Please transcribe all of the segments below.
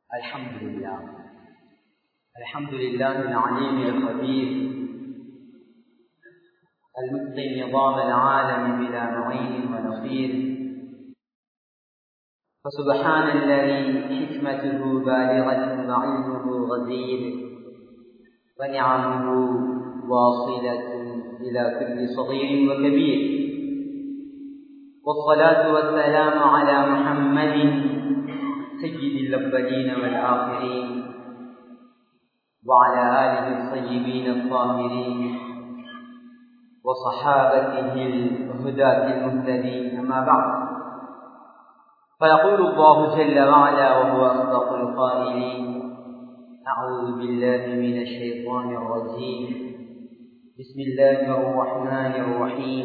الحمد لله الحمد لله العليم الخبير المتقن نظام العالم بلا معين ونصير فسبحان الذي حكمته بالغة وعلمه غزير ونعمه واصلة إلى كل صغير وكبير والصلاة والسلام على محمد سيد الأولين والآخرين وعلى آله الطيبين الطاهرين وصحابته الهداة المهتدين أما بعد فيقول الله جل وعلا وهو أصدق القائلين أعوذ بالله من الشيطان الرجيم بسم الله الرحمن الرحيم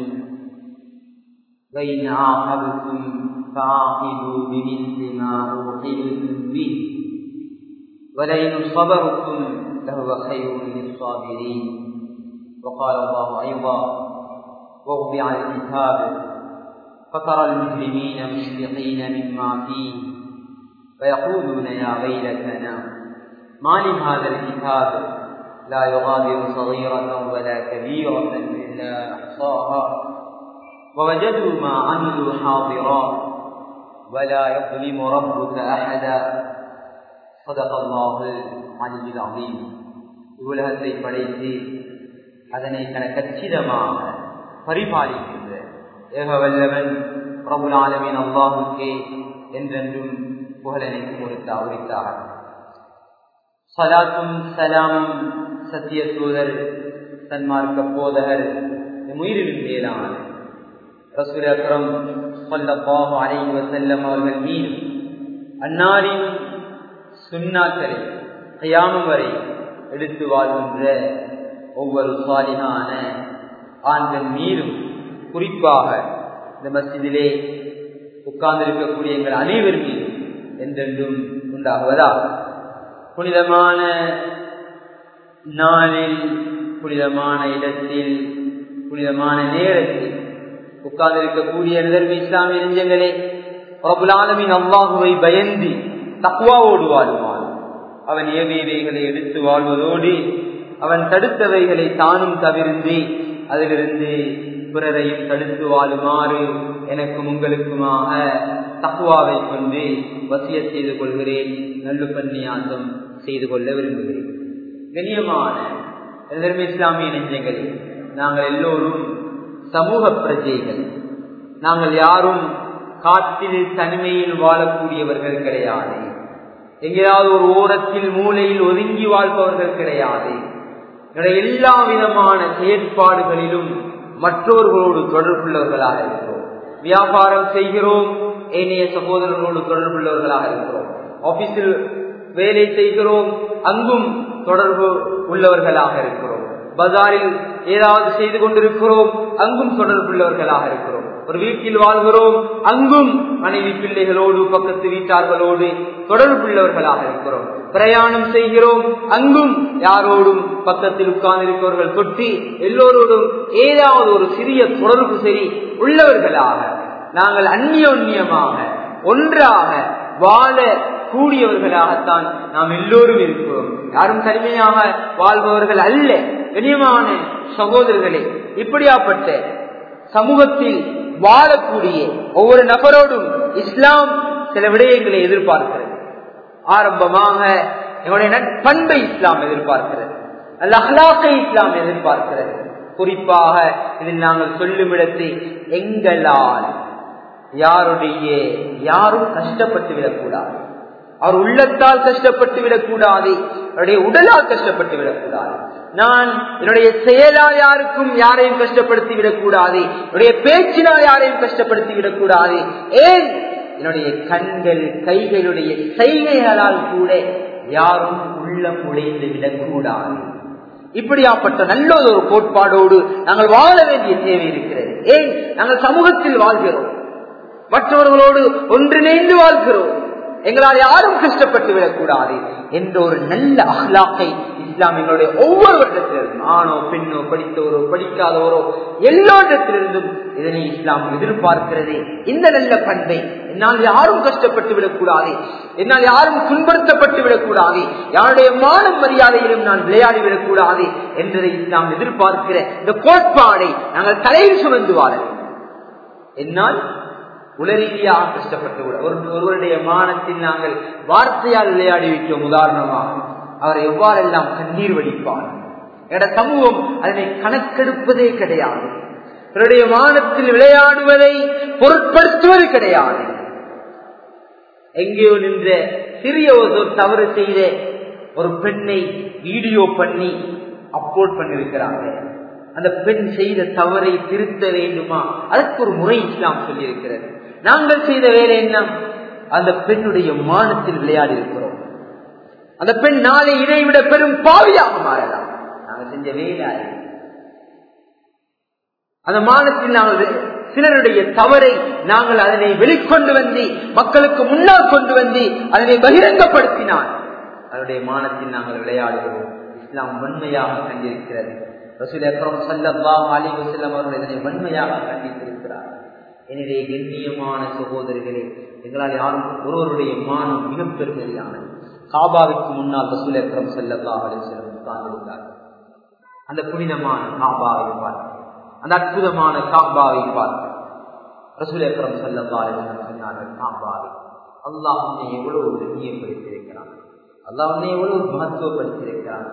وإن عاقبتم فعاقبوا بمثل ما عوقبتم به ولئن صبرتم لهو خير للصابرين وقال الله أيضا ووضع الكتاب فترى المجرمين مشفقين مما فيه فيقولون يا ويلتنا ما لهذا الكتاب لا يغادر صغيرة ولا كبيرة إلا أحصاها ووجدوا ما عملوا حاضرا ولا يظلم ربك أحدا صدق الله العلي العظيم உலகத்தை படைத்து அதனை தன கச்சிதமாக பரிபாலிக்கின்ற ஏகவல்லவன் பிரபுல் ஆலமின் அல்லாஹுக்கே என்றென்றும் புகழனைக்கும் கொடுத்த உரித்தாக சலாத்தும் சலாமும் சத்திய தூதர் சன்மார்க்க போதகர் உயிரிலும் மேலான ரசூல் அக்ரம் சொல்லப்பாஹு அலைஹி வசல்லம் அவர்கள் மீதும் அன்னாரின் சுண்ணாக்களை கையாமம் வரை எடுத்து வாழ்கின்ற ஒவ்வொரு சாலிகான ஆண்கள் மீதும் குறிப்பாக இந்த மசிதிலே உட்கார்ந்திருக்கக்கூடிய எங்கள் அனைவர் மீதும் என்றென்றும் உண்டாகுவதா புனிதமான நாளில் புனிதமான இடத்தில் புனிதமான நேரத்தில் உட்கார்ந்திருக்கக்கூடிய நிதர்வு இஸ்லாமிய நெஞ்சங்களே பிரபுலாலமின் அல்லாஹுவை பயந்து தக்குவாவோடு வாழ்வான் அவன் ஏவியவைகளை எடுத்து வாழ்வதோடு அவன் தடுத்தவைகளை தானும் தவிர்ந்து அதிலிருந்து பிறரையும் தடுத்து வாழுமாறு எனக்கும் உங்களுக்குமாக தக்குவாவை கொண்டு வசிய செய்து கொள்கிறேன் நல்லு பன்னியாசம் செய்து கொள்ள விரும்புகிறேன் கண்ணியமான இஸ்லாமிய நெஞ்சங்களே நாங்கள் எல்லோரும் சமூக பிரஜைகள் நாங்கள் யாரும் காட்டில் தனிமையில் வாழக்கூடியவர்கள் கிடையாது எங்கேயாவது ஒரு ஓரத்தில் மூலையில் ஒதுங்கி வாழ்பவர்கள் கிடையாது எல்லா விதமான செயற்பாடுகளிலும் மற்றவர்களோடு தொடர்புள்ளவர்களாக இருக்கிறோம் வியாபாரம் செய்கிறோம் ஏனைய சகோதரர்களோடு தொடர்புள்ளவர்களாக இருக்கிறோம் ஆபீஸில் வேலை செய்கிறோம் அங்கும் தொடர்பு உள்ளவர்களாக இருக்கிறோம் பஜாரில் ஏதாவது செய்து கொண்டிருக்கிறோம் அங்கும் தொடர்புள்ளவர்களாக இருக்கிறோம் ஒரு வீட்டில் வாழ்கிறோம் அங்கும் மனைவி பிள்ளைகளோடு பக்கத்து வீட்டார்களோடு தொடர்புள்ளவர்களாக இருக்கிறோம் பிரயாணம் செய்கிறோம் அங்கும் யாரோடும் பக்கத்தில் உட்கார்ந்திருப்பவர்கள் தொட்டி எல்லோரோடும் ஏதாவது ஒரு சிறிய தொடர்பு சரி உள்ளவர்களாக நாங்கள் அந்நியோன்யமாக ஒன்றாக வாழ கூடியவர்களாகத்தான் நாம் எல்லோரும் இருக்கிறோம் யாரும் தனிமையாக வாழ்பவர்கள் அல்ல கனியமான சகோதரர்களே இப்படியாப்பட்ட சமூகத்தில் வாழக்கூடிய ஒவ்வொரு நபரோடும் இஸ்லாம் சில விடயங்களை எதிர்பார்க்கிறது ஆரம்பமாக எங்களுடைய நட்பண்பை இஸ்லாம் எதிர்பார்க்கிறது நல்ல அகலாக்கை இஸ்லாம் எதிர்பார்க்கிறது குறிப்பாக இதில் நாங்கள் சொல்லும் இடத்தை எங்களால் யாருடைய யாரும் கஷ்டப்பட்டு விடக்கூடாது அவர் உள்ளத்தால் கஷ்டப்பட்டு விடக்கூடாது அவருடைய உடலால் கஷ்டப்பட்டு விடக்கூடாது நான் என்னுடைய செயலால் யாருக்கும் யாரையும் கஷ்டப்படுத்தி விடக்கூடாது என்னுடைய பேச்சினால் யாரையும் கஷ்டப்படுத்தி விடக்கூடாது ஏன் என்னுடைய கண்கள் கைகளுடைய செய்கைகளால் கூட யாரும் உள்ளம் உடைந்து விடக்கூடாது இப்படியாப்பட்ட நல்ல ஒரு கோட்பாடோடு நாங்கள் வாழ வேண்டிய தேவை இருக்கிறது ஏன் நாங்கள் சமூகத்தில் வாழ்கிறோம் மற்றவர்களோடு ஒன்றிணைந்து வாழ்கிறோம் எங்களால் யாரும் கஷ்டப்பட்டு விடக்கூடாது என்ற ஒரு நல்ல அஹ்லாக்கை இஸ்லாம் எங்களுடைய ஒவ்வொரு வருடத்திலிருந்தும் ஆணோ பெண்ணோ படித்தவரோ படிக்காதவரோ எல்லோரிடத்திலிருந்தும் இதனை இஸ்லாம் எதிர்பார்க்கிறது இந்த நல்ல பண்பை என்னால் யாரும் கஷ்டப்பட்டு விடக்கூடாது என்னால் யாரும் துன்படுத்தப்பட்டு விடக்கூடாது யாருடைய மான மரியாதையிலும் நான் விளையாடி விடக்கூடாது என்பதை இஸ்லாம் எதிர்பார்க்கிற இந்த கோட்பாடை நாங்கள் தலையில் சுமந்து வாழ வேண்டும் என்னால் உளரீதியாக கஷ்டப்பட்டு விட ஒரு ஒருவருடைய மானத்தில் நாங்கள் வார்த்தையால் விளையாடி வைத்தோம் உதாரணமாக அவர் எவ்வாறெல்லாம் கண்ணீர் வடிப்பார் எட சமூகம் அதனை கணக்கெடுப்பதே கிடையாது அவருடைய மானத்தில் விளையாடுவதை பொருட்படுத்துவது கிடையாது எங்கேயோ நின்ற சிறிய ஒரு தவறு செய்த ஒரு பெண்ணை வீடியோ பண்ணி அப்லோட் பண்ணிருக்கிறாங்க அந்த பெண் செய்த தவறை திருத்த வேண்டுமா அதற்கு ஒரு முறை இஸ்லாம் சொல்லியிருக்கிறது நாங்கள் செய்த வேலை என்ன அந்த பெண்ணுடைய மானத்தில் விளையாடி இருக்கிறோம் அந்த பெண் நாளை இதை விட பெரும் பாவியாக மாறலாம் நாங்கள் செஞ்ச வேலை அந்த மானத்தில் நாங்கள் சிலருடைய தவறை நாங்கள் அதனை வெளிக்கொண்டு வந்து மக்களுக்கு முன்னால் கொண்டு வந்து அதனை பகிரங்கப்படுத்தினால் அதனுடைய மானத்தில் நாங்கள் விளையாடுகிறோம் இஸ்லாம் வன்மையாக கண்டிருக்கிறது ரசூல் அக்ரம் சல்லல்லாஹு அலைஹி வஸல்லம் அவர்கள் இதனை வன்மையாக கண்டித்திருக்கிறார் எனவே கண்ணியமான சகோதரர்களே எங்களால் யாரும் ஒருவருடைய மானம் மிக பெருமதியானது காபாவிற்கு முன்னால் ரசூல் அக்ரம் சல்லல்லாஹு அலைஹி வஸல்லம் உட்கார்ந்திருந்தார் அந்த புனிதமான காபாவை பார்த்து அந்த அற்புதமான காபாவை பார்த்து ரசூல் அக்ரம் சல்லல்லாஹு அலைஹி வஸல்லம் சொன்னார்கள் காபாவை அல்லாஹ் உன்னை எவ்வளவு கண்ணியப்படுத்தியிருக்கிறான் அல்லாஹ் உன்னை எவ்வளவு மகத்துவப்படுத்தியிருக்கிறான்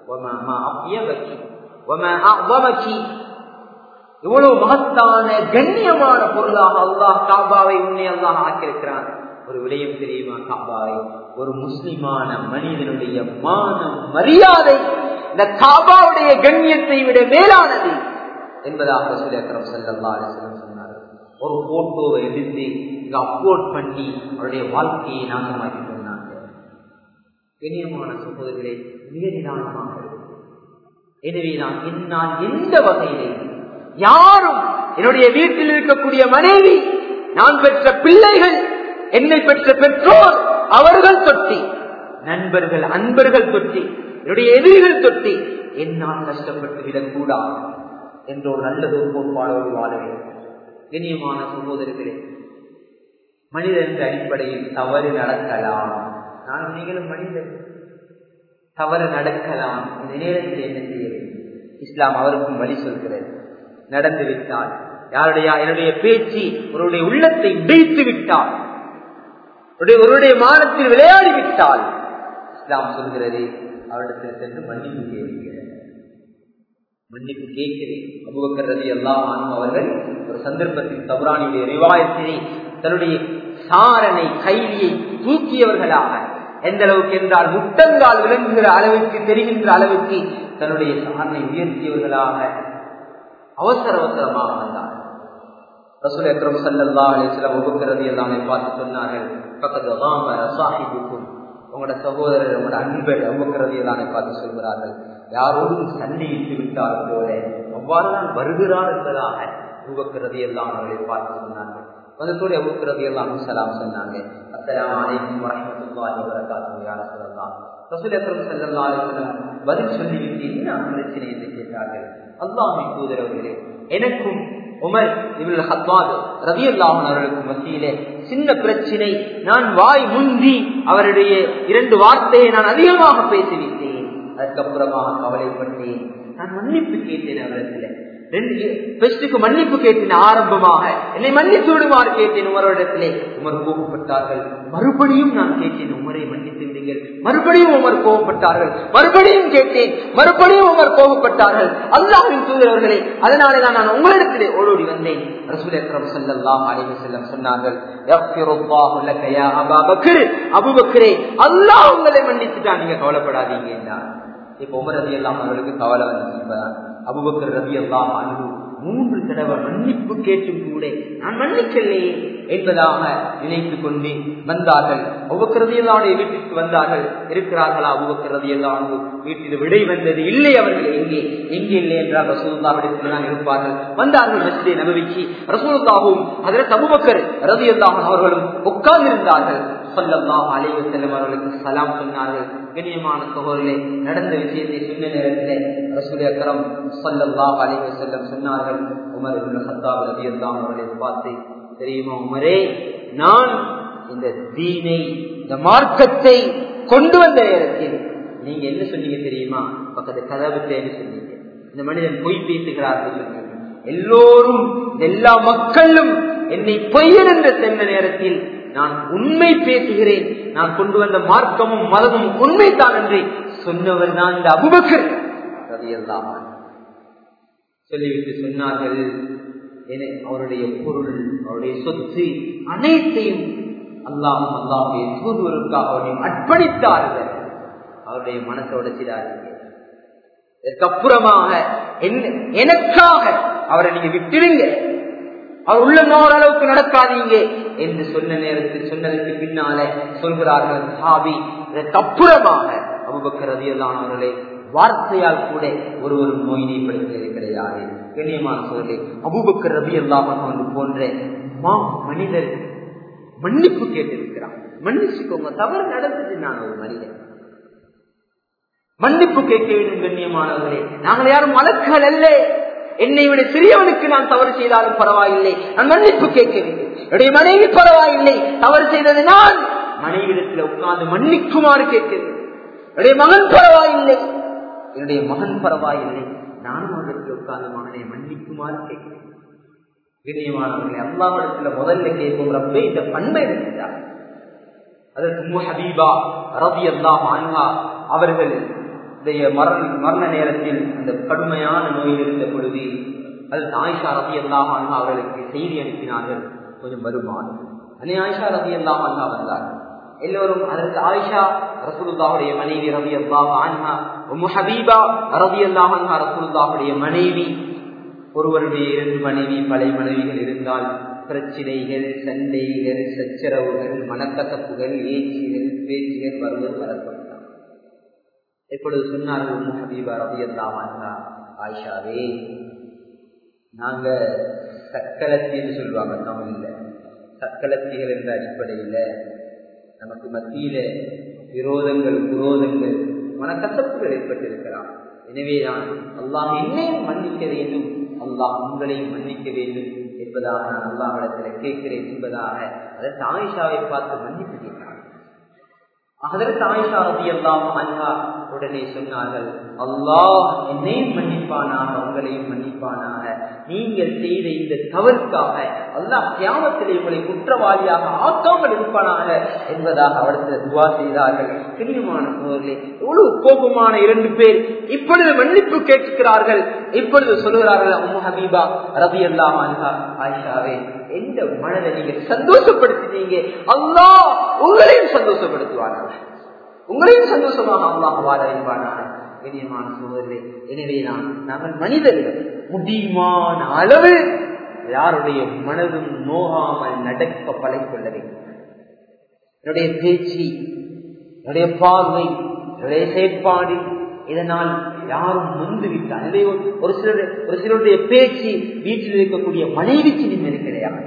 இவ்வளவு மகத்தான கண்ணியமான பொருளாக அல்லாஹ் காபாவை உன்னை அல்லாஹ் ஆக்கியிருக்கிறான் ஒரு விடயம் தெரியுமா காபாவை ஒரு முஸ்லிமான மனிதனுடைய மானம் மரியாதை இந்த காபாவுடைய கண்ணியத்தை விட மேலானது என்பதாக சுலேக்கரம் செல்லல்லா சொன்னார் ஒரு போட்டோவை எடுத்து இங்க அப்லோட் பண்ணி அவருடைய வாழ்க்கையை நாசமாக்கி சொன்னாங்க கண்ணியமான சகோதரர்களே மிக நிதானமாக எனவே நான் என்னால் எந்த வகையிலே யாரும் என்னுடைய வீட்டில் இருக்கக்கூடிய மனைவி நான் பெற்ற பிள்ளைகள் என்னை பெற்ற பெற்றோர் அவர்கள் தொட்டி நண்பர்கள் அன்பர்கள் தொட்டி என்னுடைய எதிரிகள் தொட்டி என்னால் கஷ்டப்பட்டு விடக்கூடாது என்ற ஒரு நல்லது கோட்பாடோடு வாழ வேண்டும் கண்ணியமான சகோதரர்களே மனிதன் என்ற அடிப்படையில் தவறு நடக்கலாம் நான் நீங்களும் மனிதன் தவறு நடக்கலாம் இந்த நேரத்தில் என்ன செய்ய வேண்டும் இஸ்லாம் அவருக்கும் வழி சொல்கிறது நடந்து விட்டால் யாருடைய என்னுடைய பேச்சு ஒருடைய உள்ளத்தை உடைத்து விட்டால் ஒருடைய மானத்தில் விளையாடி விட்டால் இஸ்லாம் சொல்கிறது அவரிடத்தில் சென்று மன்னிப்பு கேட்கிறது மன்னிப்பு கேட்கிறேன் அபுபக்கரது எல்லாம் அவர்கள் ஒரு சந்தர்ப்பத்தில் தபுரானியுடைய ரிவாயத்தினை தன்னுடைய சாரணை கைலியை தூக்கியவர்களாக எந்த அளவுக்கு என்றால் முட்டங்கால் விளங்குகிற அளவுக்கு தெரிகின்ற அளவுக்கு தன்னுடைய சாரணை உயர்த்தியவர்களாக அவசர அவசரமாக வந்தார் ரசூல் அக்ரம் சல்லல்லா அலிஸ்லாம் உபக்கிறது எல்லாமே பார்த்து சொன்னார்கள் பக்கத்து சாஹிபுக்கும் உங்களோட சகோதரர் உங்களோட அன்பர் உபக்கிறது எல்லாமே பார்த்து சொல்கிறார்கள் யாரோடும் சண்டையிட்டு விட்டார் போல அவ்வாறுதான் வருகிறார் என்பதாக உபக்கிறது எல்லாம் அவர்களை பார்த்து சொன்னார்கள் வந்தத்தோடு அபுக்கிறது எல்லாம் சலாம் சொன்னாங்க அஸ்லாம் அலைக்கும் வரமத்துல்லாஹி வரகாத்து யார சொல்லலாம் ரசூல் அக்ரம் சல்லல்லா அலிஸ்லாம் பதில் சொல்லிவிட்டு என்ன பிரச்சனை என்று கேட்டார்கள் அல்லாஹை தூதரவர்களே எனக்கும் உமர் இவர்கள் ஹத்வாத் ரவி அல்லாஹன் அவர்களுக்கு மத்தியிலே சின்ன பிரச்சனை நான் வாய் முந்தி அவருடைய இரண்டு வார்த்தையை நான் அதிகமாக பேசிவிட்டேன் அதுக்கப்புறமாக கவலைப்பட்டேன் நான் மன்னிப்பு கேட்டேன் அவரிடத்துல ரெண்டு பெஸ்டுக்கு மன்னிப்பு கேட்டேன் ஆரம்பமாக என்னை மன்னித்து விடுமாறு கேட்டேன் உமரிடத்திலே உமர் கோபப்பட்டார்கள் மறுபடியும் நான் கேட்டேன் உமரை மன்னித்து விடுங்கள் மறுபடியும் உமர் கோபப்பட்டார்கள் மறுபடியும் கேட்டேன் மறுபடியும் உமர் கோபப்பட்டார்கள் அல்லாஹின் தூதரவர்களே அதனாலே தான் நான் உங்களிடத்திலே ஓடோடி வந்தேன் ரசூல் அக்ரம் ஸல்லல்லாஹு அலைஹி வஸல்லம் சொன்னார்கள் யக்ஃபிருல்லாஹு லக யா அபா பக்ர் அபூபக்கரே அல்லாஹ் உங்களை மன்னிச்சுட்டான் நீங்க கவலைப்படாதீங்க என்றார் இப்ப உமர் ரலியல்லாஹு அவர்களுக்கு கவலை வந்து இப்பதான் அபுபக்கர் ரவி அல்லாஹ் அன்பு மூன்று தடவை மன்னிப்பு கேட்டும் கூட நான் மன்னிக்கலையே என்பதாக நினைத்து கொண்டு வந்தார்கள் அபுபக்கரதி எல்லாருடைய வீட்டிற்கு வந்தார்கள் இருக்கிறார்களா அபுபக்கரதி எல்லாம் வீட்டில் விடை வந்தது இல்லை அவர்கள் எங்கே எங்கே இல்லை என்றால் ரசூலுல்லாவிடத்தில் தான் இருப்பார்கள் வந்தார்கள் மஸ்ஜிதை நபவிக்கு ரசூலுல்லாவும் அதில் அபுபக்கர் ரதி அல்லாஹன் அவர்களும் உட்கார்ந்திருந்தார்கள் சொல்லலாம் அலைவு செல்லும் அவர்களுக்கு சலாம் சொன்னார்கள் கண்ணியமான சகோதரர்களே நடந்த விஷயத்தை சொன்ன நேரத்திலே ரசூல் அக்கரம் சொல்லலாம் அலைவு செல்லம் சொன்னார்கள் உமர் ஹத்தாப் ரதியல்லாம் அவர்களை பார்த்து தெரியுமா உமரே நான் இந்த தீனை இந்த மார்க்கத்தை கொண்டு வந்த நேரத்தில் நீங்க என்ன சொன்னீங்க தெரியுமா பக்கத்து கதவுத்தேன்னு சொன்னீங்க இந்த மனிதன் பொய் பேசுகிறார்கள் சொன்னீங்க எல்லோரும் எல்லா மக்களும் என்னை பொய்யர் என்று சென்ற நேரத்தில் நான் உண்மை பேசுகிறேன் நான் கொண்டு வந்த மார்க்கமும் மதமும் உண்மைதான் என்று சொன்னவர் நான் இந்த அபுபக்கர் ரதியல்லாஹு அன்ஹு. சொல்லிவிட்டு சொன்னார்கள் என அவருடைய பொருள் அவருடைய சொத்து அனைத்தையும் அல்லாஹும் அல்லாஹுடைய தூதுவருக்காக அவரையும் அர்ப்பணித்தார்கள் அவருடைய மனசை உடைச்சிடாதீங்க இதற்கப்புறமாக என்ன- எனக்காக அவரை நீங்க விட்டுடுங்க அவர் உள்ள ஓரளவுக்கு நடக்காதீங்க என்று சொன்ன நேரத்தில் சொன்னதற்கு பின்னால சொல்கிறார்கள் சாபி இதற்கப்புறமாக அபுபக்கர் ரதியல்லான் அவர்களை வார்த்தையால் கூட ஒருவரும் நோயினைப்படுத்தியது கிடையாது கண்ணியமான சொல்லி அபுபக்கர் ரவி அல்லாமன் போன்ற மா மனிதர் மன்னிப்பு கேட்டிருக்கிறான் மன்னிச்சுக்கோங்க தவறு நடந்தது நான் ஒரு மனிதன் மன்னிப்பு கேட்க வேண்டும் கண்ணியமானவர்களே நாங்கள் யாரும் மலக்குகள் அல்ல என்னை விட சிறியவனுக்கு நான் தவறு செய்தாலும் பரவாயில்லை நான் மன்னிப்பு கேட்க வேண்டும் என்னுடைய மனைவி பரவாயில்லை தவறு செய்தது நான் மனைவிடத்தில் உட்கார்ந்து மன்னிக்குமாறு கேட்க வேண்டும் என்னுடைய மகன் பரவாயில்லை என்னுடைய மகன் பரவாயில்லை நானும் அவரிடத்தில் உட்கார்ந்து மகனை மன்னிக்குமாறு கேட்கிறேன் கண்ணியமானவர்களை அல்லாவிடத்துல முதல்ல கேட்கும் ரப்பே இந்த பண்பை எடுத்துட்டார் அதற்கு மு ஹபீபா ரவி அல்லாஹ் அன்ஹா அவர்கள் மரண மரண நேரத்தில் அந்த கடுமையான நோயில் இருந்த பொழுது அதற்கு ஆயிஷா ரவி அல்லாஹ் அன்ஹா அவர்களுக்கு செய்தி அனுப்பினார்கள் கொஞ்சம் வருமாறு அன்னை ஆயிஷா ரவி அல்லாஹ் அன்ஹா வந்தார் எல்லோரும் அதற்கு ஆயிஷா ரசூலுல்லாவுடைய மனைவி ரவி அல்லாஹ் அன்ஹா உம்மு ஹபீபா ரவி அல்லாஹ் அன்ஹா ரசூலுல்லாவுடைய மனைவி ஒருவருடைய இரண்டு மனைவி பழைய மனைவிகள் இருந்தால் பிரச்சினைகள் சண்டைகள் சச்சரவுகள் மனக்கசப்புகள் ஏச்சிகள் பேச்சுகள் வருவது வரப்பட்டார் எப்பொழுது சொன்னார்கள் உம்மு ஹபீபா ரவி அல்லாஹ் ஆயிஷாவே நாங்க சக்கலத்தின்னு சொல்லுவாங்க தமிழ்ல சக்கலத்திகள் என்ற அடிப்படையில நமக்கு மத்தியில விரோதங்கள் புரோதங்கள் மனக்கசப்புகள் ஏற்பட்டிருக்கலாம் எனவேதான் அல்லாஹ் என்னையும் மன்னிக்க வேண்டும் அல்லாஹ் உங்களையும் மன்னிக்க வேண்டும் என்பதாக நான் அல்லாஹிடத்தில் கேட்கிறேன் என்பதாக அதற்கு ஆயிஷாவை பார்த்து மன்னிப்பு கேட்டார் அதற்கு ஆயிஷா ரதி அல்லாம அன்ஹா உடனே சொன்னார்கள் அல்லாஹ் என்னையும் மன்னிப்பானாக உங்களையும் மன்னிப்பானாக நீங்கள் செய்த இந்த தவறுக்காக அல்லாஹ் தியாகத்திலே உங்களை குற்றவாளியாக ஆக்காமல் இருப்பானாக என்பதாக அவருக்கு துவா செய்தார்கள் பிரியமான சோழர்களே எவ்வளவு கோபமான இரண்டு பேர் இப்பொழுது மன்னிப்பு கேட்கிறார்கள் இப்பொழுது சொல்லுகிறார்கள் அம்மு ஹபீபா ரபி அல்லாஹ் அன்ஹா ஆயிஷாவே எந்த மனதை நீங்க சந்தோஷப்படுத்தினீங்க அல்லாஹ் உங்களையும் சந்தோஷப்படுத்துவார்கள் உங்களையும் சந்தோஷமாக அல்லாஹ் வாழ வைப்பானாக கண்ணியமான சோதரே எனவே நான் நாங்கள் மனிதர்கள் முடியுமான அளவு யாருடைய மனதும் நோகாமல் நடக்க பழகிக்கொள்ள வேண்டும் என்னுடைய பேச்சு என்னுடைய பார்வை என்னுடைய செயற்பாடு இதனால் யாரும் நொந்து விட்டார் எனவே ஒரு சிலர் ஒரு சிலருடைய பேச்சு வீட்டில் இருக்கக்கூடிய மனைவிக்கு நிம்மதி கிடையாது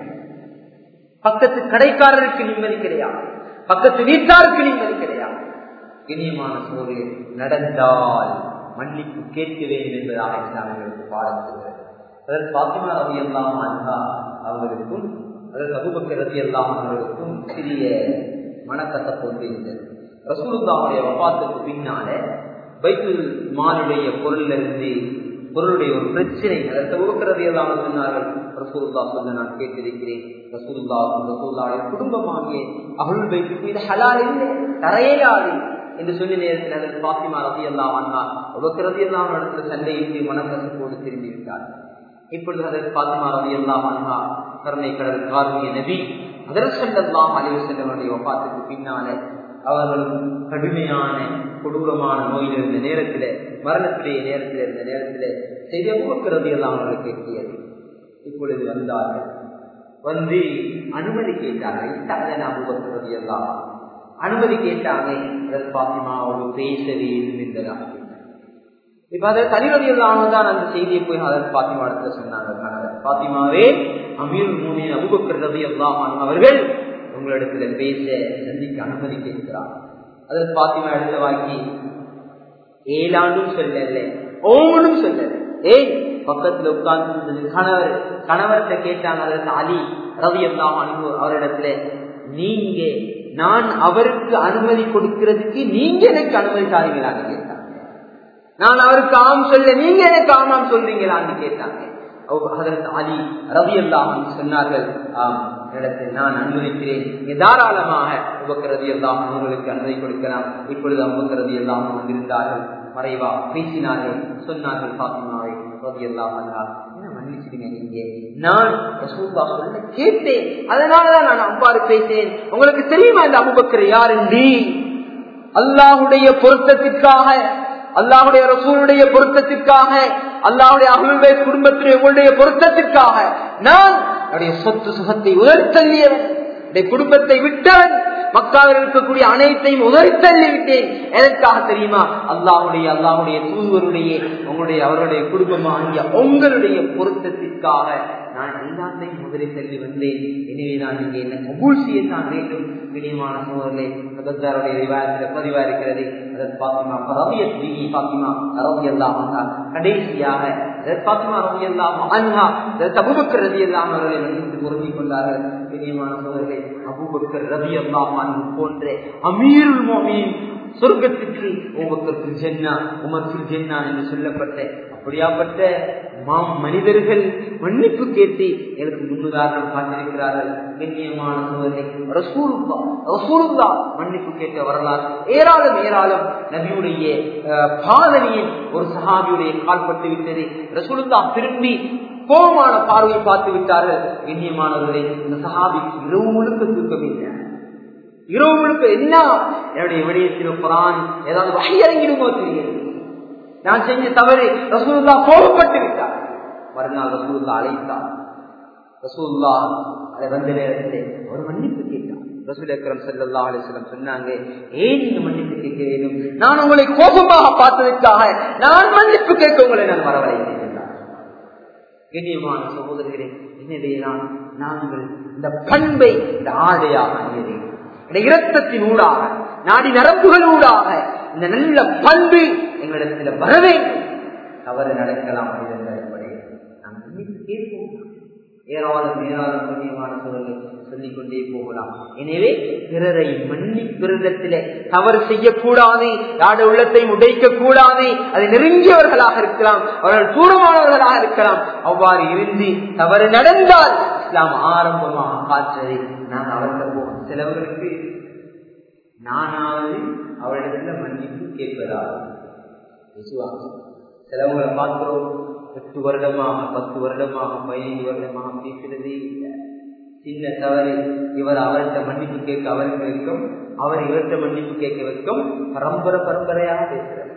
பக்கத்து கடைக்காரருக்கு நிம்மதி கிடையாது பக்கத்து வீட்டாருக்கு நிம்மதி கிடையாது இனியமான சோறு நடந்தால் மன்னிப்பு கேட்க வேண்டும் என்பதாக இஸ்லாமியர்களுக்கு பாடம் சொல்கிறது அதற்கு பாத்திமா ரவி எல்லாம் அன்ஹா அவர்களுக்கும் அதற்கு அபுபக்கர் ரவி எல்லாம் அவர்களுக்கும் சிறிய மனக்கசப்பு ஒன்று இருந்தது ரசூலுல்லாவுடைய வபாத்துக்கு பின்னால பைத்துல் மாலுடைய பொருள்ல இருந்து பொருளுடைய ஒரு பிரச்சனை அதற்கு அபுபக்கர் எல்லாம் சொன்னார்கள் ரசூலுல்லா சொல்ல நான் கேட்டிருக்கிறேன் ரசூலுல்லா ரசூல்லாவுடைய குடும்பமாகிய அருள் பைத்துக்கு இது ஹலால் இல்லை தரையலாது என்று சொன்ன நேரத்தில் அதற்கு பாத்திமா ரவி எல்லாம் வந்தா அவ்வளவு ரவி எல்லாம் இடத்துல சண்டையிட்டு மனக்கசப்போடு திரும்பி விட்டார் இப்பொழுது அதற்கு பாத்திமா ரவி எல்லாம் வந்தா கருணை கடல் காரணிய நபி அதற்கெல்லாம் அழிவு சென்றவருடைய ஒப்பாத்துக்கு பின்னாலே அவர்களும் கடுமையான கொடூரமான நோயில் இருந்த நேரத்தில் மரணத்திலேயே நேரத்தில் இருந்த நேரத்தில் செய்த ஊக்கிறது எல்லாம் அவர்களுக்கு எட்டியது இப்பொழுது வந்தார்கள் வந்து அனுமதி கேட்டார்கள் இத்தகைய அபுபக்கிறது எல்லாம் அனுமதி கேட்டாங்க பாத்திமாவோடு பேச வேண்டும் என்பதாக இப்ப அதை தனிவதி இல்லாமல் தான் அந்த செய்தியை போய் அதற்கு பாத்திமா இடத்துல சொன்னாங்க பாத்திமாவே அமீர் மூமியின் அபுபக்கர் ரவி அல்லாஹான் அவர்கள் உங்களிடத்துல பேச சந்திக்க அனுமதி கேட்கிறார் அதில் பாத்திமா எடுத்த வாக்கி ஏழாண்டும் சொல்லல ஓவனும் சொல்லல ஏன் பக்கத்துல உட்கார்ந்து கணவர் கணவர்கிட்ட கேட்டாங்க அதற்கு அலி ரவி எல்லாம் அனுபவம் அவரிடத்துல நீங்க நான் அவருக்கு அனுமதி கொடுக்கிறதுக்கு நீங்க எனக்கு அனுமதி தாரீங்களான்னு கேட்டாங்க நான் அவருக்கு ஆம் சொல்ல நீங்க எனக்கு ஆமாம் சொல்றீங்களான்னு கேட்டாங்க அதற்கு அலி ரவி எல்லாம் சொன்னார்கள் ஆம் இடத்தில் நான் அனுமதிக்கிறேன் தாராளமாக உபக்கரதி எல்லாம் அவர்களுக்கு அனுமதி கொடுக்கலாம் இப்பொழுது அம்பக்கரதி எல்லாம் வந்திருந்தார்கள் மறைவா பேசினார்கள் சொன்னார்கள் பாத்திமாவை ரவி எல்லாம் வந்தார் என்ன மன்னிச்சிடுங்க நீங்க நான் ரசூல்லா சொல்ல கேட்டேன் அதனாலதான் நான் அவ்வாறு பேசினேன் உங்களுக்கு தெரியுமா இந்த அபுபக்கர் யாருண்டி அல்லாஹுடைய பொருத்தத்திற்காக அல்லாஹுடைய ரசூலுடைய பொருத்தத்திற்காக அல்லாஹுடைய அகலுடைய குடும்பத்துடைய உங்களுடைய பொருத்தத்திற்காக நான் என்னுடைய சொத்து சுகத்தை உயர்த்தல்லியவன் என்னுடைய குடும்பத்தை விட்டவன் மக்காவில் இருக்கக்கூடிய அனைத்தையும் உதறித்தள்ளி விட்டேன் எதற்காக தெரியுமா அல்லாஹுடைய அல்லாஹுடைய தூதுவருடைய உங்களுடைய அவருடைய குடும்பமா ஆகிய உங்களுடைய பொருத்தத்திற்காக நான் எல்லாத்தையும் முதலை தள்ளி வந்தேன் எனவே நான் இங்கே என்ன கபூல் செய்யத்தான் வேண்டும் இனியமான சோழர்களே சபத்தாருடைய விவாதத்தில் பதிவா இருக்கிறது அதற்கு பாத்திமா ரவியி பாத்திமா ரவி எல்லாம் வந்தார் கடைசியாக பாத்திமா ரவி எல்லாம் அன்ஹா அபுபக்கர் ரவி எல்லாம் அவர்களை வந்து பொருந்திக் கொண்டார்கள் இனியமான சோழர்களே அபுபக்கர் ரவி எல்லாம் போன்ற அமீருல் மோமின் சொர்க்கத்துக்கு உமக்கு ஜென்னா உமக்கு ஜென்னா என்று சொல்லப்பட்ட அப்படியாப்பட்ட மாம் மனிதர்கள் மன்னிப்பு கேட்டு எனக்கு முன்னுதாரணம் காட்டிருக்கிறார்கள் கண்ணியமான ரசூலுல்லா மன்னிப்பு கேட்ட வரலாறு ஏராளம் ஏராளம் நபியுடைய பாதனையில் ஒரு சஹாபியுடைய கால்பட்டு விட்டது ரசூலுல்லா திரும்பி கோபமான பார்வையை பார்த்து விட்டார்கள் கண்ணியமானவர்களே இந்த சஹாபிக்கு இரவு முழுக்க தூக்கமில்லை இரவு முழுக்க என்ன என்னுடைய விடயத்தில் குரான் ஏதாவது வகையறங்கிடுமோ தெரியாது நான் செஞ்ச தவறு ரசூல்லா கோபப்பட்டு விட்டார் மறுநாள் ரசூல்லா அழைத்தார் ரசூல்லா அதை வந்த நேரத்தில் ஒரு மன்னிப்பு கேட்டார் ரசூல் அக்கரம் சல்லா அலிஸ்லம் சொன்னாங்க ஏன் நீங்க மன்னிப்பு கேட்க வேண்டும் நான் உங்களை கோபமாக பார்த்ததற்காக நான் மன்னிப்பு கேட்க உங்களை நான் வரவழைத்தேன் கண்ணியமான சகோதரர்களே என்னிடையதான் நாங்கள் இந்த பண்பை இந்த ஆடையாக அணியதேன் இந்த இரத்தத்தின் ஊடாக நாடி நரம்புகள் ஊடாக இந்த நல்ல பண்பு எங்களிடத்தில் வர வேண்டும் தவறு நடக்கலாம் மனிதர்கள் நாம் கேட்போம் ஏராளம் ஏராளம் புண்ணியமான சூழலை சொல்லிக் கொண்டே போகலாம் எனவே பிறரை மன்னி பிறரிடத்திலே தவறு செய்யக்கூடாது யாட உள்ளத்தை உடைக்க கூடாது அதை நெருங்கியவர்களாக இருக்கலாம் அவர்கள் தூரமானவர்களாக இருக்கலாம் அவ்வாறு இருந்து தவறு நடந்தால் இஸ்லாம் ஆரம்பமாக காற்றதை நான் அவர்கள் போவோம் சிலவர்களுக்கு நானாவது அவரிடத்துல மன்னிப்பு கேட்பதாக விசுவாசம் சிலவங்களை பார்க்கிறோம் எட்டு வருடமாக பத்து வருடமாக பதினைந்து வருடமாக பேசுறதே இல்லை சின்ன தவறு இவர் அவர்கிட்ட மன்னிப்பு கேட்க அவருக்கு வைக்கும் அவர் இவர்கிட்ட மன்னிப்பு கேட்க வைக்கும் பரம்பரை பரம்பரையாக பேசுறத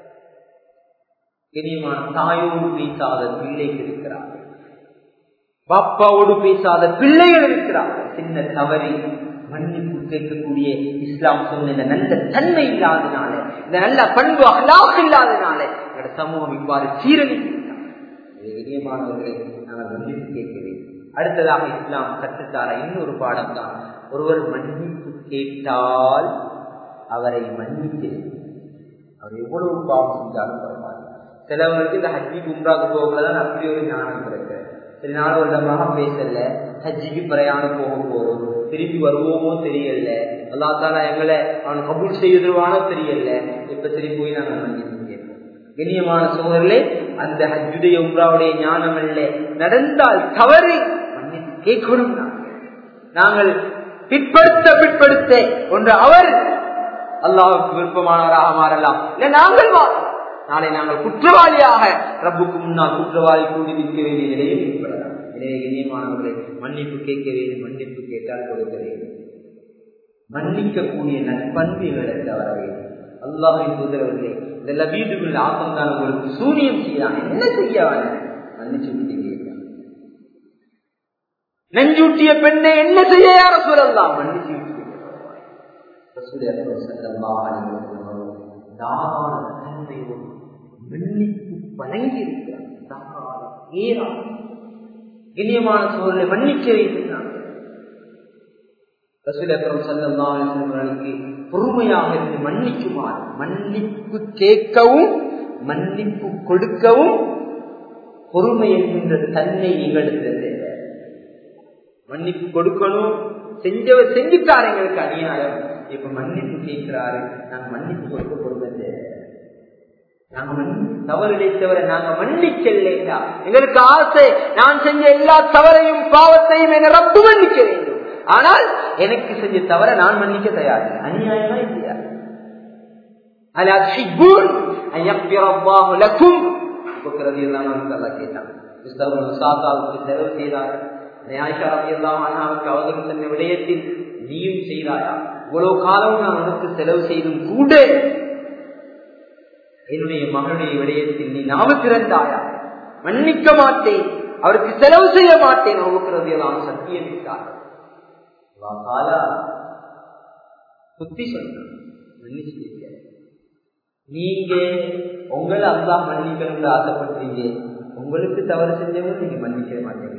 கனியமான தாயோடு பேசாத பிள்ளைகள் இருக்கிறார்கள் பாப்பாவோடு பேசாத பிள்ளைகள் இருக்கிறார்கள் சின்ன தவறி மன்னிப்பு கேட்கக்கூடிய இஸ்லாம் சொன்ன இந்த நல்ல தன்மை இல்லாதனால இந்த நல்ல பண்பு அகலாக இல்லாதனால எங்களோட சமூகம் இவ்வாறு சீரழிமானவர்களை நாங்கள் மன்னிப்பு கேட்கிறேன் அடுத்ததாக இஸ்லாம் கற்றுத்தார இன்னொரு பாடம் தான் ஒருவர் மன்னிப்பு கேட்டால் அவரை மன்னிக்கிறேன் அவர் எவ்வளவு பாவம் செஞ்சாலும் பரவாயில்ல சிலவருக்கு இந்த ஹஜ்ஜி கும்ராக்கு போகலதான் அப்படி ஒரு ஞானம் கிடைக்கிறது சில நாள் வருடமாக பேசல ஹஜ்ஜிக்கு பிரயாணம் போக போறோம் திரும்பி வருவோமோ தெரியல அல்லா தாலா எங்களை அவன் கபூல் செய்திருவானோ தெரியல இப்ப திரும்பி போய் நாங்கள் மன்னிப்பு கேட்போம் கண்ணியமான சோதரர்களே அந்த ஹஜ்ஜுடைய உம்ராவுடைய ஞானம் அல்ல நடந்தால் தவறு மன்னிப்பு கேட்கணும் நாங்கள் பிற்படுத்த பிற்படுத்த ஒன்று அவர் அல்லாவுக்கு விருப்பமானவராக மாறலாம் இல்ல நாங்கள் நாளை நாங்கள் குற்றவாளியாக ரப்புக்கு முன்னால் குற்றவாளி கூடி நிற்க வேண்டிய நிலையில் ஏற்படலாம் எனவே கண்ணியமானவர்களை மன்னிப்பு கேட்க வேண்டும் மன்னிப்பு கேட்டால் கொடுக்க வேண்டும் மன்னிக்கக்கூடிய நற்பண்பு எங்களிடத்தில் வர வேண்டும் அல்லாஹின் தூதரவர்களே இந்த லபீதுகள் ஆசம் தான் உங்களுக்கு சூரியம் செய்யலாம் என்ன செய்ய மன்னிச்சு விட்டீங்க நஞ்சூட்டிய பெண்ணை என்ன செய்ய யார சொல்லலாம் மன்னிச்சு மன்னிப்பு வழங்கி இருக்கிறார் இனியமான சூழலை மன்னிக்க வைத்திருந்தாங்க ரசூலக்கரம் செல்லல்லாக்கு பொறுமையாக இருந்து மன்னிக்குமாறு மன்னிப்பு கேட்கவும் மன்னிப்பு கொடுக்கவும் பொறுமை என்கின்ற தன்னை நிகழ்த்தது மன்னிப்பு கொடுக்கணும் செஞ்சவர் செஞ்சுட்டாரு எங்களுக்கு அநியாயம் இப்ப மன்னிப்பு கேட்கிறாரு நாங்க மன்னிப்பு கொடுக்க பொறுமை நாங்க தவறு இழைத்தவரை நாங்க மன்னிக்கலையா எங்களுக்கு ஆசை நான் செஞ்ச எல்லா தவறையும் பாவத்தையும் எங்க ரப்பு மன்னிக்க வேண்டும் ஆனால் எனக்கு செஞ்ச தவற நான் மன்னிக்க தயார் அநியாயமா இல்லையா செலவு செய்தார்கள் அவர்கள் தன்னை விடயத்தில் நீயும் செய்தாயா இவ்வளவு காலம் நான் உனக்கு செலவு செய்தும் கூட என்னுடைய மகனுடைய விடயத்தில் நீ நாம திறந்தாயா மன்னிக்க மாட்டேன் அவருக்கு செலவு செய்ய மாட்டேன் அவருக்கிறதையெல்லாம் சத்தியமிட்டார் புத்தி சொல்ற மன்னிச்சு நீங்க உங்களை அல்லா மன்னிக்கணும்னு ஆசைப்படுறீங்க உங்களுக்கு தவறு செஞ்சவங்க நீங்க மன்னிக்க மாட்டேங்க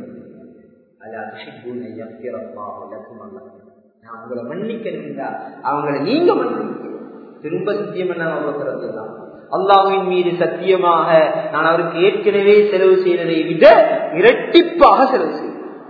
நான் உங்களை மன்னிக்கணும்டா அவங்களை நீங்க மன்னிக்க திரும்ப சத்தியம் என்ன அவசரத்து தான் அல்லாவின் மீது சத்தியமாக நான் அவருக்கு ஏற்கனவே செலவு செய்ததை விட இரட்டிப்பாக செலவு செய்தேன்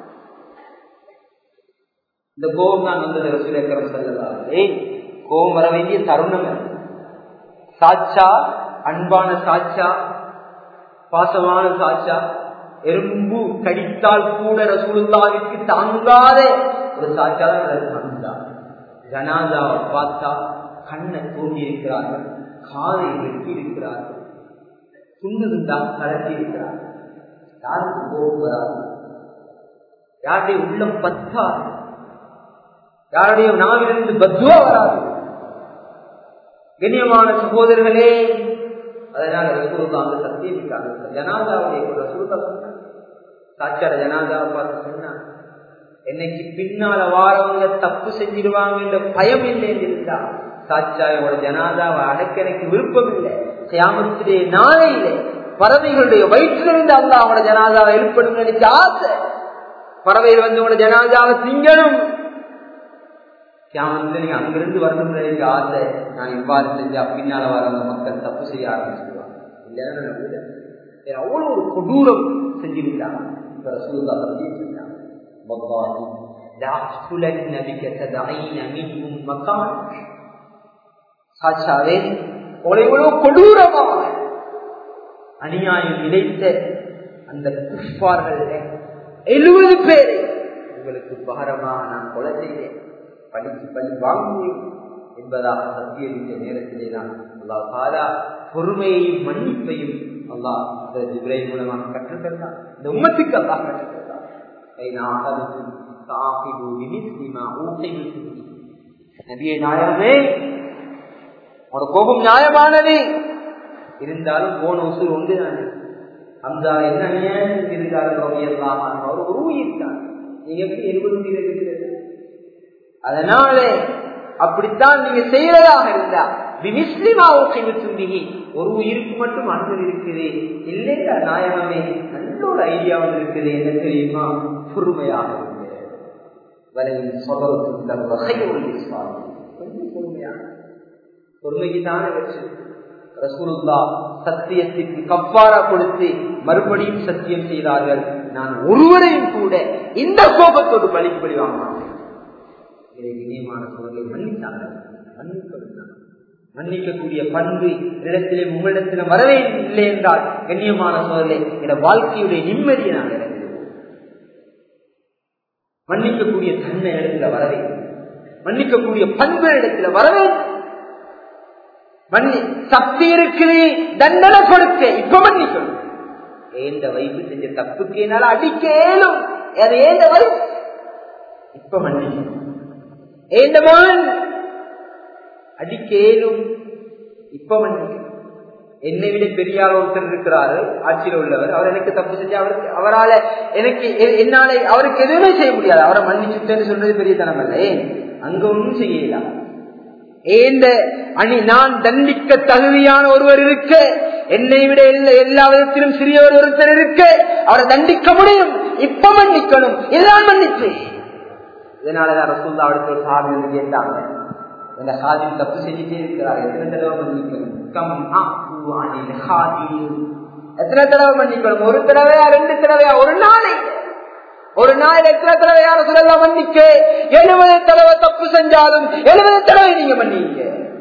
இந்த கோபம் தான் வந்தது ரசூலக்கரம் செல்லலாரே கோபம் வர வேண்டிய தருணம் சாட்சா அன்பான சாட்சா பாசமான சாட்சா எறும்பு கடித்தால் கூட ரசூலுல்லாவிற்கு தாங்காத ஒரு சாட்சா தான் ஜனாதாவை பார்த்தா கண்ணை தூங்கி இருக்கிறார்கள் காதை வெட்டி இருக்கிறார்கள் துண்டு துண்டா கலட்டி இருக்கிறார்கள் யாருக்கு கோபம் வராது யாருடைய உள்ளம் பத்தாது யாருடைய நாவிலிருந்து பத்துவா வராது கண்ணியமான சகோதரர்களே அதனால ரசூலுல்லா அந்த சத்தியம் விட்டாங்க ஜனாதாவுடைய ரசூலுல்லா சொன்னாங்க சாட்சார ஜனாதாவை பார்த்து சொன்னாங்க என்னைக்கு பின்னால வாரவங்க தப்பு செஞ்சிருவாங்க என்ற பயம் இல்லை இருந்தா சாட்சாயோட ஜனாதாவை அடக்க எனக்கு விருப்பம் இல்லை கியாமத்திலே நாளையிலே பறவைகளுடைய வயிற்றிலிருந்து அல்ல அவனோட ஜனாதாவை எழுப்பணும் எனக்கு ஆசை பறவைகள் வந்து உங்களோட ஜனாதாவை திங்கணும் கியாமத்துல நீங்க அங்கிருந்து வரணும் எனக்கு ஆசை நான் இவ்வாறு செஞ்சா பின்னால வரவங்க மக்கள் தப்பு செய்ய ஆரம்பிச்சிருவாங்க இல்லைன்னா அவ்வளவு ஒரு கொடூரம் செஞ்சிருக்காங்க இப்ப ரசூல்லா பத்தி சொன்னாங்க சாட்சாவே எவ்வளவு கொடூரமாக அநியாயம் இழைத்த அந்த புஷ்பார்கள் எழுபது பேரை உங்களுக்கு பாரமாக நான் கொலை செய்தேன் படித்து பள்ளி வாங்குவேன் என்பதாக சத்தியமிக்க நேரத்திலே தான் அல்லா சாரா பொறுமையையும் மன்னிப்பையும் அல்லாஹ் ஜிப்ரை மூலமாக கற்றுத்தந்தான் இந்த உம்மத்துக்கு அல்லாஹ் கற்றுத்தந்தான் நபியை நாயகமே உனோட கோபம் நியாயமானது இருந்தாலும் போன உசூர் ஒன்று நான் அந்த என்ன அநியாயம் செஞ்சிருக்காரு அவர் ஒரு உயிர் தான் நீங்க எப்படி எழுபது உயிரை இருக்கிறது அதனால அப்படித்தான் நீங்க செய்யறதாக இருந்தா ஒரு உயிருக்கு மட்டும் அன்பு இருக்குது இல்லையா நாயகமே நல்ல ஒரு ஐடியா வந்து இருக்குது என்ன தெரியுமா பொறுமையாக கொஞ்சம் பொறுமையாக பொறுமைக்கு தானே வச்சு ரசூலுல்லா சத்தியத்திற்கு கப்பாரா கொடுத்து மறுபடியும் சத்தியம் செய்தார்கள் நான் ஒருவரையும் கூட இந்த கோபத்தோடு பலிக்கு பலி வாங்க மாட்டேன் இணையமான சோழர்களை மன்னித்தாங்க மன்னிப்படுத்தாங்க மன்னிக்கக்கூடிய பண்பு இடத்திலே உங்களிடத்தில வரவே இல்லை என்றால் கண்ணியமான சோழலை என வாழ்க்கையுடைய நிம்மதியை நான் இறங்குகிறேன் மன்னிக்கக்கூடிய தன்மை இடத்துல வரவே மன்னிக்கக்கூடிய பண்பு இடத்துல வரவே மன்னி சக்தி இருக்குது தண்டனை கொடுக்க இப்ப மன்னிக்கணும் ஏந்த வயசு செஞ்ச தப்புக்கு என்னால அடிக்கலும் அது ஏந்த வயசு இப்ப மன்னிக்கணும் ஏந்த மகன் அடிக்கேலும் இப்ப மன்னிக்கணும் என்னை விட பெரியார் ஒருத்தர் இருக்கிறாரு ஆட்சியில் உள்ளவர் அவர் எனக்கு தப்பு செஞ்சு அவருக்கு அவரால எனக்கு என்னால அவருக்கு எதுவுமே செய்ய முடியாது அவரை மன்னிச்சுட்டேன்னு சொல்றது பெரிய தனம் அல்ல ஏன் அங்க ஒன்றும் செய்யலாம் ஏந்த அணி நான் தண்டிக்க தகுதியான ஒருவர் இருக்க என்னை விட எல்லா எல்லா விதத்திலும் சிறியவர் ஒருத்தர் இருக்க அவரை தண்டிக்க முடியும் இப்ப மன்னிக்கணும் இதுதான் மன்னிச்சு இதனாலதான் ரசூல்லா அடுத்த ஒரு சாமி வந்து கேட்டாங்க இந்த ஹாதி தப்பு செஞ்சுட்டே இருக்கிறார் எத்தனை தடவை மன்னிக்கணும் கம் அஃபு அனில் ஹாதி எத்தனை தடவை மன்னிக்கணும் ஒரு தடவையா ரெண்டு தடவையா ஒரு நாளை ஒரு நாள் எத்தனை தடவை யார சொல்லலாம் மன்னிக்க எழுபது தடவை தப்பு செஞ்சாலும் எழுபது தடவை நீங்க மன்னிங்க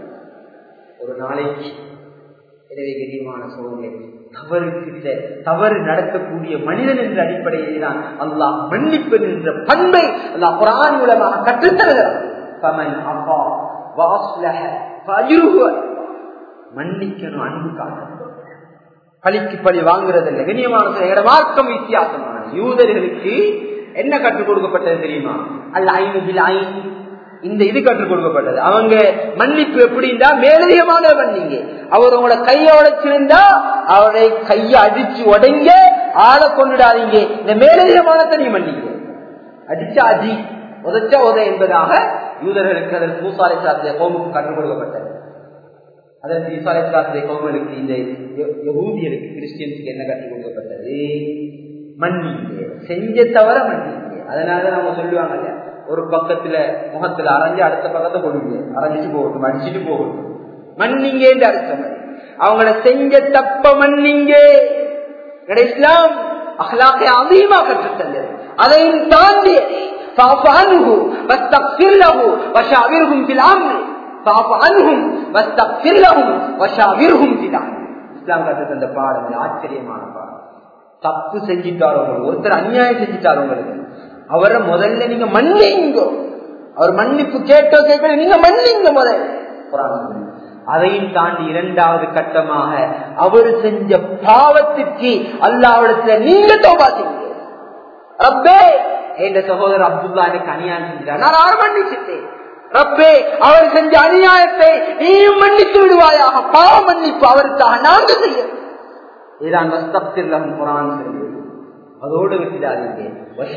ஒரு நாளைக்கு எனவே கண்ணியமான சோழனை தவறு கிட்ட தவறு நடக்கக்கூடிய மனிதன் என்ற அடிப்படையில் தான் அல்லாஹ் மன்னிப்பது என்ற பண்பை அல்லாஹ் குரான் மூலமாக கற்றுத்தருகிறார் சமன் அப்பா வாஸ்லஹ ஃபஜ்ருஹு. மன்னிக்கணும் அன்பு காட்டணும் பழிக்கு பழி வாங்குறது இல்லை கண்ணியமான சில மார்க்கம் வித்தியாசமான யூதர்களுக்கு என்ன கற்றுக் கொடுக்கப்பட்டது தெரியுமா அல்ல ஐநூபில் ஐந்து இந்த இது கற்றுக் கொடுக்கப்பட்டது அவங்க மன்னிப்பு எப்படின்னா மேலதிகமான மன்னிங்க அவர் உங்களோட கையை உடைச்சிருந்தா அவரை கையை அடிச்சு உடைங்க ஆளை கொண்டுடாதீங்க இந்த மேலதிகமானத்தை நீ மன்னிங்க அடிச்சா அடி உதச்சா உத என்பதாக யூதர்களுக்கு அதற்கு பூசாலை சாத்திய கோமுக்கு கற்றுக் கொடுக்கப்பட்டது அதற்கு ஈசாலை சாத்திய கோமலுக்கு இந்த யகூதியருக்கு கிறிஸ்டியன்ஸுக்கு என்ன கற்றுக் கொடுக்கப்பட்டது மன்னிங்க செஞ்ச தவிர மன்னிங்க அதனாலதான் நம்ம சொல்லுவாங்க இல்லையா ஒரு பக்கத்துல முகத்துல அரைஞ்சு அடுத்த பக்கத்தை கொடுங்க அரைஞ்சிட்டு போகட்டும் அடிச்சுட்டு போகட்டும் மன்னிங்கன்னு அர்த்தம் அவங்கள செஞ்ச தப்ப மன்னிங்க எங்களுடைய இஸ்லாம் அஹ்லாக்கை அதிகமா கற்றுத்தந்தது அதையும் தாண்டி فاعف عنه واستغفر له وشاورهم في الامر فاعف عنهم واستغفر لهم وشاورهم في الامر இஸ்லாம் கற்று தந்த பாடம் ஆச்சரியமான பாடம் தப்பு செஞ்சிட்டார் உங்களுக்கு ஒருத்தர் அநியாயம் செஞ்சிட்டார் உங்களுக்கு அவரை முதல்ல நீங்க மன்னிங்க அவர் மன்னிப்பு கேட்டோ கேட்கல நீங்க மன்னிங்க முதல்ல அதையும் தாண்டி இரண்டாவது கட்டமாக அவர் செஞ்ச பாவத்துக்கு அல்லாவிடத்துல நீங்க தோபா செய்யுங்க ரப்பே என்ற சகோதரர் அப்துல்லா எனக்கு அநியாயம் செஞ்சார் நான் அவர் மன்னிச்சுட்டேன் ரப்பே அவர் செஞ்ச அநியாயத்தை நீயும் மன்னித்து விடுவாயாக பாவ மன்னிப்பு அவருக்காக நாங்க செய்ய இதான் வஸ்தப்தில்லம் குரான் சொல்லுது அதோடு விட்டுடாதீங்க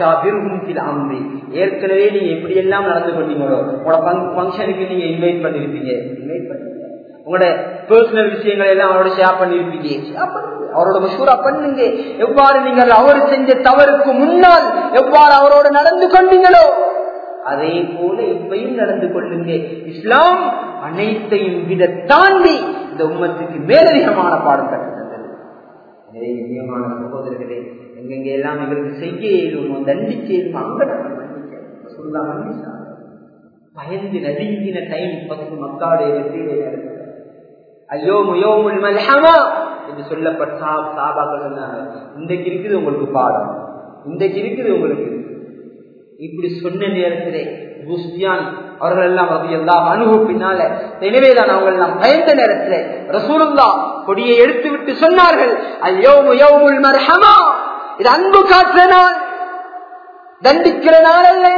அம்பி ஏற்கனவே நீங்க எப்படி எல்லாம் நடந்து கொண்டீங்களோ உங்களோட ஃபங்க்ஷனுக்கு நீங்க இன்வைட் பண்ணிருப்பீங்க இன்வைட் பண்ணீங்க உங்களோட பர்சனல் விஷயங்களை எல்லாம் அவரோட ஷேர் பண்ணிருப்பீங்க ஷேர் பண்ணுங்க அவரோட மசூரா பண்ணுங்க எவ்வாறு நீங்கள் அவர் செஞ்ச தவறுக்கு முன்னால் எவ்வாறு அவரோட நடந்து கொண்டீங்களோ அதே போல இப்பையும் நடந்து கொள்ளுங்க இஸ்லாம் அனைத்தையும் விட தாண்டி இந்த உம்மத்துக்கு மேலதிகமான பாடம் கற்றுத்தந்தது எனவே நிச்சயமான சகோதரர்களே எங்கெங்க எல்லாம் எங்களுக்கு செய்ய இயலுமோ தண்டிக்க இயலுமோ அங்க நம்ம மன்னிக்க சொல்லா மன்னிச்சா பயந்து நடுங்கின டைம் பத்து மக்களுடைய வெற்றியை நடக்குது ஐயோ முயோமுல் மல்ஹமா என்று சொல்லப்பட்ட சாபாக்கள் சொன்னாங்க இன்றைக்கு இருக்குது உங்களுக்கு பாடம் இன்றைக்கு இருக்குது உங்களுக்கு இப்படி சொன்ன நேரத்திலே குஸ்தியான் அவர்கள் எல்லாம் அது எல்லா அணுகு பின்னால எனவேதான் அவங்க எல்லாம் பயந்த நேரத்திலே ரசூலுல்லா கொடியை எடுத்து விட்டு சொன்னார்கள் ஐயோமு யோமுல் மர்ஹமா இது அன்பு காட்டுற நாள் தண்டிக்கிற நாள் அல்ல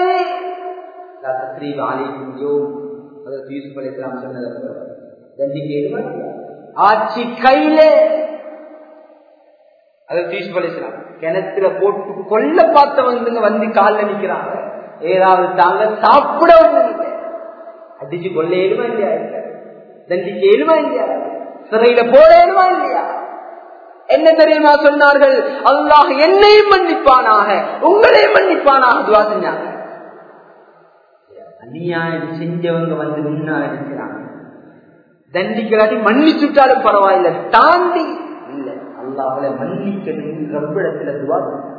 ஆட்சி கையில அதை தீசு பலிசலாம் கிணத்துல போட்டு கொல்ல பார்த்தவங்க வந்து காலில் நிக்கிறாங்க ஏதாவது தாங்க சாப்பிட வந்து அடிச்சு கொள்ள ஏழுமா இல்லையா தண்டிக்க ஏழுமா இல்லையா சிறையில போட ஏழுமா இல்லையா என்ன தெரியுமா சொன்னார்கள் அல்லாஹ் என்னையும் மன்னிப்பானாக உங்களையும் மன்னிப்பானாக துவா செஞ்சாங்க அநியாயம் செஞ்சவங்க வந்து முன்னாடி இருக்கிறாங்க தண்டிக்கிறாட்டி மன்னிச்சுட்டாலும் பரவாயில்ல தாண்டி இல்ல அல்லாஹலை மன்னிக்கணும் ரப்பிடத்துல துவா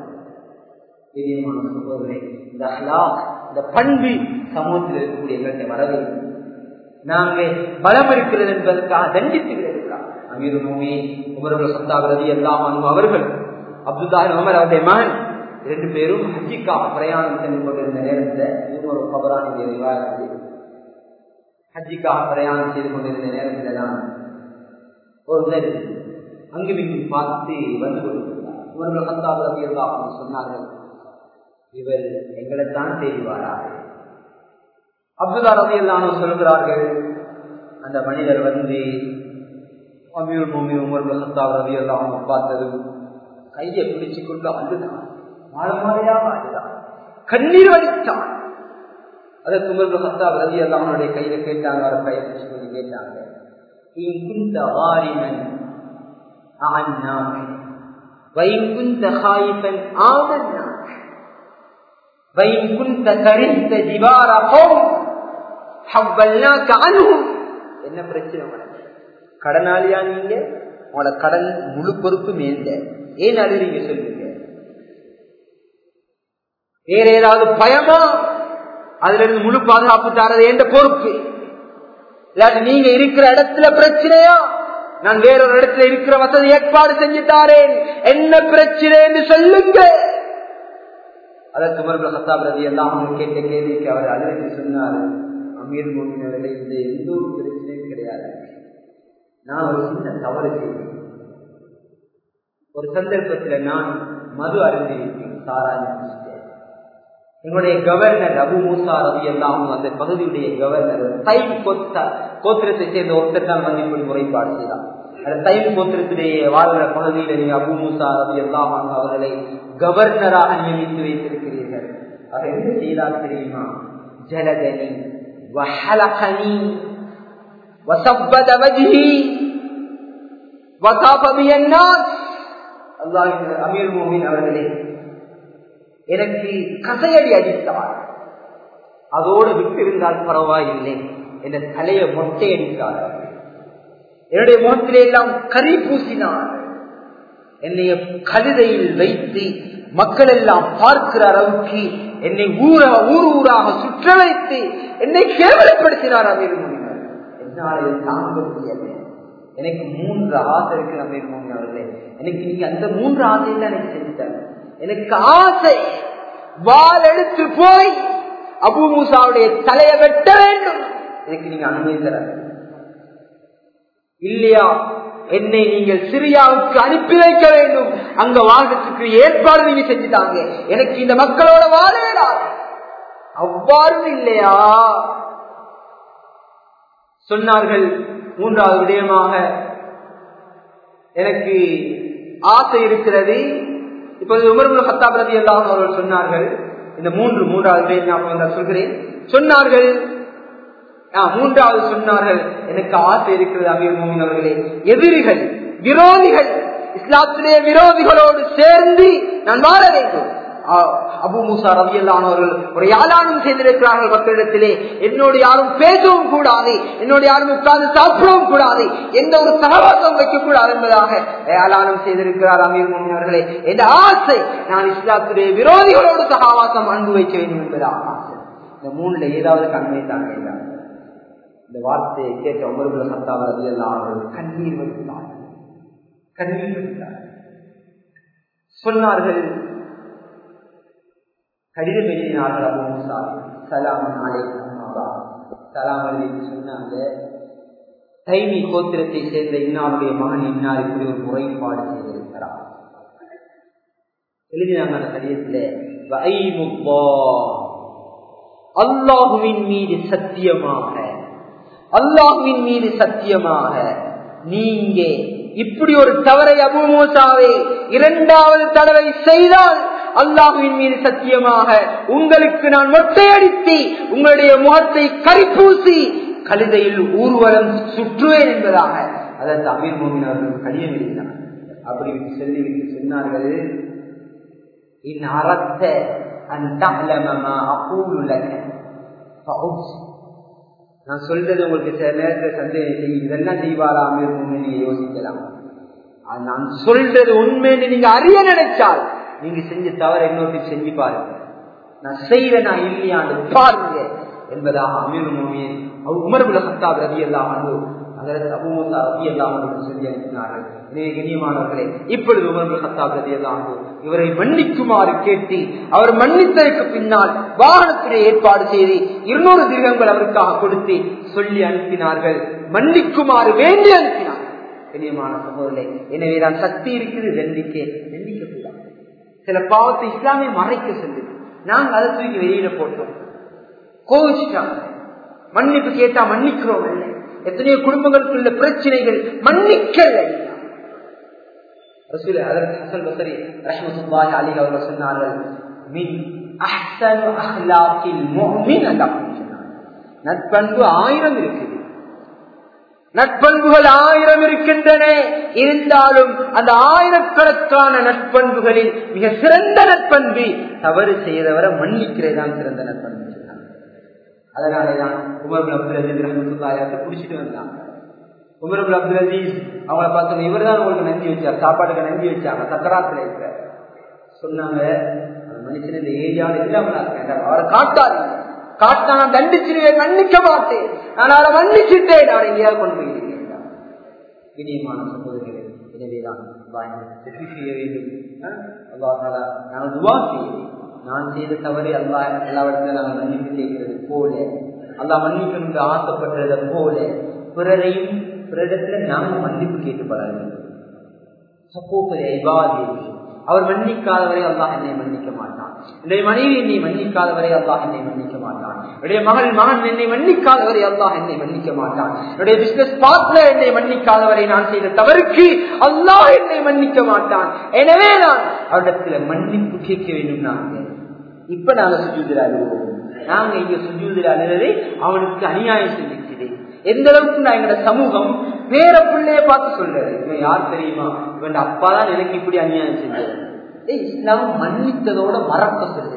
இந்த அஹ்லாக் இந்த பண்பு சமூகத்தில் இருக்கக்கூடிய எங்கள்கிட்ட வரவே நாங்க பலம் இருக்கிறது என்பதற்காக தண்டித்து விடுகிறார் அமீர் நோமி உமர்கள் சத்தாவிரதி எல்லாம் அவர்கள் அப்துல்லாஹின் உமர் அவருடைய மகன் இரண்டு பேரும் ஹஜ்ஜிக்காக பிரயாணம் சென்று கொண்டிருந்த நேரத்தில் ஒரு கபரானுடைய விவாதத்தில் ஹஜ்ஜிக்காக பிரயாணம் செய்து கொண்டிருந்த நேரத்தில் தான் ஒருவர் அங்கு இங்கும் பார்த்து வந்து கொண்டிருந்தார் இவர்கள் சத்தாப் ரவி எல்லாம் சொன்னார்கள் இவர் எங்களைத்தான் செய்வாரா அப்துல்லா ரவி எல்லாம் சொல்கிறார்கள் அந்த மனிதர் வந்து அமீர் மூமி உமர் சத்தாப் ரவி எல்லாம் பார்த்ததும் கையை பிடிச்சு கொண்டு அழுதான் மாறமாறையாக அழுதான் கண்ணீர் வடித்தான் அதற்கு உமர் சத்தாப் ரவி எல்லாம் அவனுடைய கையில கேட்டாங்க அவர் கையை பிடிச்சு கொண்டு கேட்டாங்க إن كنت غارما أعناك وإن كنت خائفا آمناك வைன் குந்த கரிந்த ஜிவாரஹோம் ஹவ்வல்னாக அன்ஹும் என்ன பிரச்சனை உனக்கு கடனாளியா நீங்க உங்களோட கடன் முழு பொறுப்பு மேந்த ஏன் அழுறீங்க சொல்லுங்க வேற ஏதாவது பயமா அதுல இருந்து முழு பாதுகாப்பு தரது என்ற பொறுப்பு இல்லாட்டி நீங்க இருக்கிற இடத்துல பிரச்சனையா நான் வேறொரு இடத்துல இருக்கிற வசதி ஏற்பாடு செஞ்சு தாரேன் என்ன பிரச்சனை என்று சொல்லுங்க அதற்கு மறுபடியும் சத்தாபிரதி எல்லாம் அவங்க கேட்ட கேள்விக்கு அவர் அழுது சொன்னார் அமீர் மோமினவர்களே இந்த எந்த ஒரு பிரச்சனையும் கிடையாது நான் ஒரு சின்ன தவறு செய்தேன் ஒரு சந்தர்ப்பத்துல நான் மது அறிந்திருக்கேன் சாராஜ் எங்களுடைய கவர்னர் அபு மூசா ரவி எல்லாம் அந்த பகுதியுடைய கவர்னர் தைம் கொத்த கோத்திரத்தை சேர்ந்த ஒருத்தர் தான் வந்து இப்படி முறைப்பாடு செய்தார் அந்த தைம் கோத்திரத்திலேயே வாழ்கிற பகுதியில் நீங்க அபு மூசா ரவி எல்லாம் அவர்களை கவர்னராக நியமித்து வைத்திருக்கிறீர்கள் அவர் என்ன செய்தார் தெரியுமா ஜலதனி வஹலகனி وسبد وجهي وطاف بي الناس அல்லாஹ் அமீர் மோமின் அவர்களே எனக்கு கசையடி அடித்தார் அதோடு விட்டிருந்தால் பரவாயில்லை என்ற தலையை மொட்டை அடித்தார் என்னுடைய முகத்திலே எல்லாம் கறி பூசினார் என்னைய கழுதையில் வைத்து மக்கள் எல்லாம் பார்க்கிற அளவுக்கு என்னை ஊர ஊர் ஊராக சுற்ற வைத்து என்னை கேவலப்படுத்தினார் அமீர் மோமின் என்னால் இதை தாங்க முடியல எனக்கு மூன்று ஆசை இருக்கு அமீர் மோமின் அவர்களே எனக்கு நீங்க அந்த மூன்று ஆசையில எனக்கு செஞ்சுட்டாங்க எனக்கு ஆசை வால் எடுத்து போய் அபு மூசாவுடைய தலையை வெட்ட வேண்டும் எனக்கு நீங்க அனுமதி தர இல்லையா என்னை நீங்கள் சிரியாவுக்கு அனுப்பி வைக்க வேண்டும் அங்க வாழ்றதுக்கு ஏற்பாடு நீங்க செஞ்சுட்டாங்க எனக்கு இந்த மக்களோட வாழ வேண்டாம் அவ்வாறு இல்லையா சொன்னார்கள் மூன்றாவது விடயமாக எனக்கு ஆசை இருக்கிறது இப்போது உமர்முல் ஹத்தாப் ரதி எல்லாம் அவர்கள் சொன்னார்கள் இந்த மூன்று மூன்றாவது விடயம் நான் சொல்கிறேன் சொன்னார்கள் மூன்றாவது சொன்னார்கள் எனக்கு ஆசை இருக்கிறது அமீர் மோமின் அவர்களே எதிரிகள் விரோதிகள் இஸ்லாத்திலே விரோதிகளோடு சேர்ந்து நான் வாழ வேண்டும் அபு மூசா ரவியல்லானவர்கள் ஒரு யாழானும் செய்திருக்கிறார்கள் மக்களிடத்திலே என்னோடு யாரும் பேசவும் கூடாது என்னோடு யாரும் உட்கார்ந்து சாப்பிடவும் கூடாது எந்த ஒரு சகவாசம் வைக்கக்கூடாது என்பதாக யாழானம் செய்திருக்கிறார் அமீர் மோமின் அவர்களே என்ற ஆசை நான் இஸ்லாத்துடைய விரோதிகளோடு சகவாசம் அன்பு வைக்க வேண்டும் என்பதாக ஆசை இந்த மூணுல ஏதாவது கண்மை தான் வேண்டாம் இந்த வார்த்தையை கேட்ட ஒவ்வொரு சத்தாவ ரவியல்லாம் அவர்கள் கண்ணீர் வைத்தார் கண்ணீர் வைத்தார் சொன்னார்கள் கடிதம் எழுதினார்கள் அபு மூசா சலாம் சலாம் எழுதி சொன்னாங்க தைமி கோத்திரத்தை சேர்ந்த இன்னாருடைய மகன் இன்னார் இப்படி ஒரு முறைப்பாடு செய்திருக்கிறார் எழுதினாங்க அந்த கடிதத்துல அல்லாஹுவின் மீது சத்தியமாக அல்லாஹுவின் மீது சத்தியமாக நீங்க இப்படி ஒரு தவறை அபுமோசாவை இரண்டாவது தடவை செய்தால் அல்லாஹுவின் மீது சத்தியமாக உங்களுக்கு நான் மொட்டையடித்து உங்களுடைய முகத்தை கரிப்பூசி கழுதையில் ஊர்வலம் சுற்றுவேன் என்பதாக அதற்கு அமீர் மோமின் அவர்கள் கடிதம் எழுதினார் அப்படி சொல்லிவிட்டு சொன்னார்கள் இன் அறத்த அந்த நான் சொல்றது உங்களுக்கு சில நேரத்தில் சந்தேகம் இதெல்லாம் செய்வாரா அமீர் மோமின் நீங்க யோசிக்கலாம் நான் சொல்றது உண்மைன்னு நீங்க அறிய நினைச்சால் நீங்க செஞ்ச தவற இன்னொரு செஞ்சு பாருங்க நான் செய்வேன் நான் இல்லையான்னு பாருங்க என்பதாக அமீர் மோமியன் உமர்புல சத்தாப் ரவி எல்லாம் அதற்கு அபூசா ரவி எல்லாம் சொல்லி அனுப்பினார்கள் எனவே கண்ணியமானவர்களே இப்பொழுது உமர்புல் சத்தாப் ரவி எல்லாம் இவரை மன்னிக்குமாறு கேட்டு அவர் மன்னித்ததற்கு பின்னால் வாகனத்திலே ஏற்பாடு செய்து இருநூறு திருகங்கள் அவருக்காக கொடுத்து சொல்லி அனுப்பினார்கள் மன்னிக்குமாறு வேண்டி அனுப்பினார் கண்ணியமான சகோதரே எனவே நான் சக்தி இருக்குது தண்டிக்க தண்டிக்க கூடாது சில பாவத்தை இஸ்லாமே மறைக்க சொல்லுது நாங்க அதை தூக்கி வெளியில போட்டோம் கோவிச்சுட்டாங்க மன்னிப்பு கேட்டா மன்னிக்கிறோம் இல்லை எத்தனையோ குடும்பங்களுக்குள்ள பிரச்சனைகள் மன்னிக்கல அவர்கள் சொன்னார்கள் நட்பண்பு ஆயிரம் இருக்குது நட்பண்புகள் ஆயிரம் இருக்கின்றன இருந்தாலும் அந்த ஆயிரக்கணக்கான நட்பண்புகளில் மிக சிறந்த நட்பண்பு தவறு செய்தவரை மன்னிக்கிறதான் சிறந்த நட்பண்பு அதனாலதான் உமர் அப்துல் அஜீஸ் ரஹமத்துல்லாயாத்த குடிச்சிட்டு வந்தாங்க உமர் அப்துல் அஜீஸ் அவங்கள பார்த்தோம் இவர் தான் உங்களுக்கு நன்றி வச்சார் சாப்பாட்டுக்கு நன்றி வச்சாங்க சக்கராத்துல இருக்க சொன்னாங்க அந்த மனுஷன் இந்த ஏரியாவில் இல்லாமல் இருக்கேன் அவரை காட்டாதீங்க காட்டா நான் தண்டிச்சிருவேன் மன்னிக்க மாட்டேன் நான் அவரை மன்னிச்சுட்டேன் நான் எங்கேயாவது கொண்டு போயிருக்கேன் இனியமான சகோதரர்களே எனவேதான் வெற்றி செய்ய வேண்டும் நாங்கள் துவா செய்ய நான் செய்த தவறை அல்லா எல்லாவற்றையும் நாங்கள் மன்னிப்பு கேட்கிறது போல அல்லா மன்னிக்கணும் ஆசைப்படுறத போல பிறரையும் பிறரிடத்துல நாங்கள் மன்னிப்பு கேட்டு பழக வேண்டும் சப்போப்பதை ஐபாதி அவர் மன்னிக்காதவரை அல்லாஹ் என்னை மன்னிக்க மாட்டான் என்னுடைய மனைவி என்னை மன்னிக்காதவரை அல்லாஹ் என்னை மன்னிக்க மாட்டான் என்னுடைய மகள் மகன் என்னை மன்னிக்காதவரை அல்லாஹ் என்னை மன்னிக்க மாட்டான் என்னுடைய பிசினஸ் பார்ட்னர் என்னை மன்னிக்காதவரை நான் செய்த தவறுக்கு அல்லாஹ் என்னை மன்னிக்க மாட்டான் எனவே நான் அவரிடத்துல மன்னிப்பு கேட்க வேண்டும் நாங்க இப்ப நாங்க சுஜூதில் அழுவோம் நாங்க இங்க சுஜூதில் அழுவது அவனுக்கு அநியாயம் செஞ்சிருக்குது எந்த அளவுக்கு நான் எங்களோட சமூகம் பேர பிள்ளைய பார்த்து சொல்றது இவன் யார் தெரியுமா இவன் அப்பா தான் எனக்கு இப்படி அநியாயம் செஞ்சது இஸ்லாம் மன்னித்ததோட மறக்க சொல்றது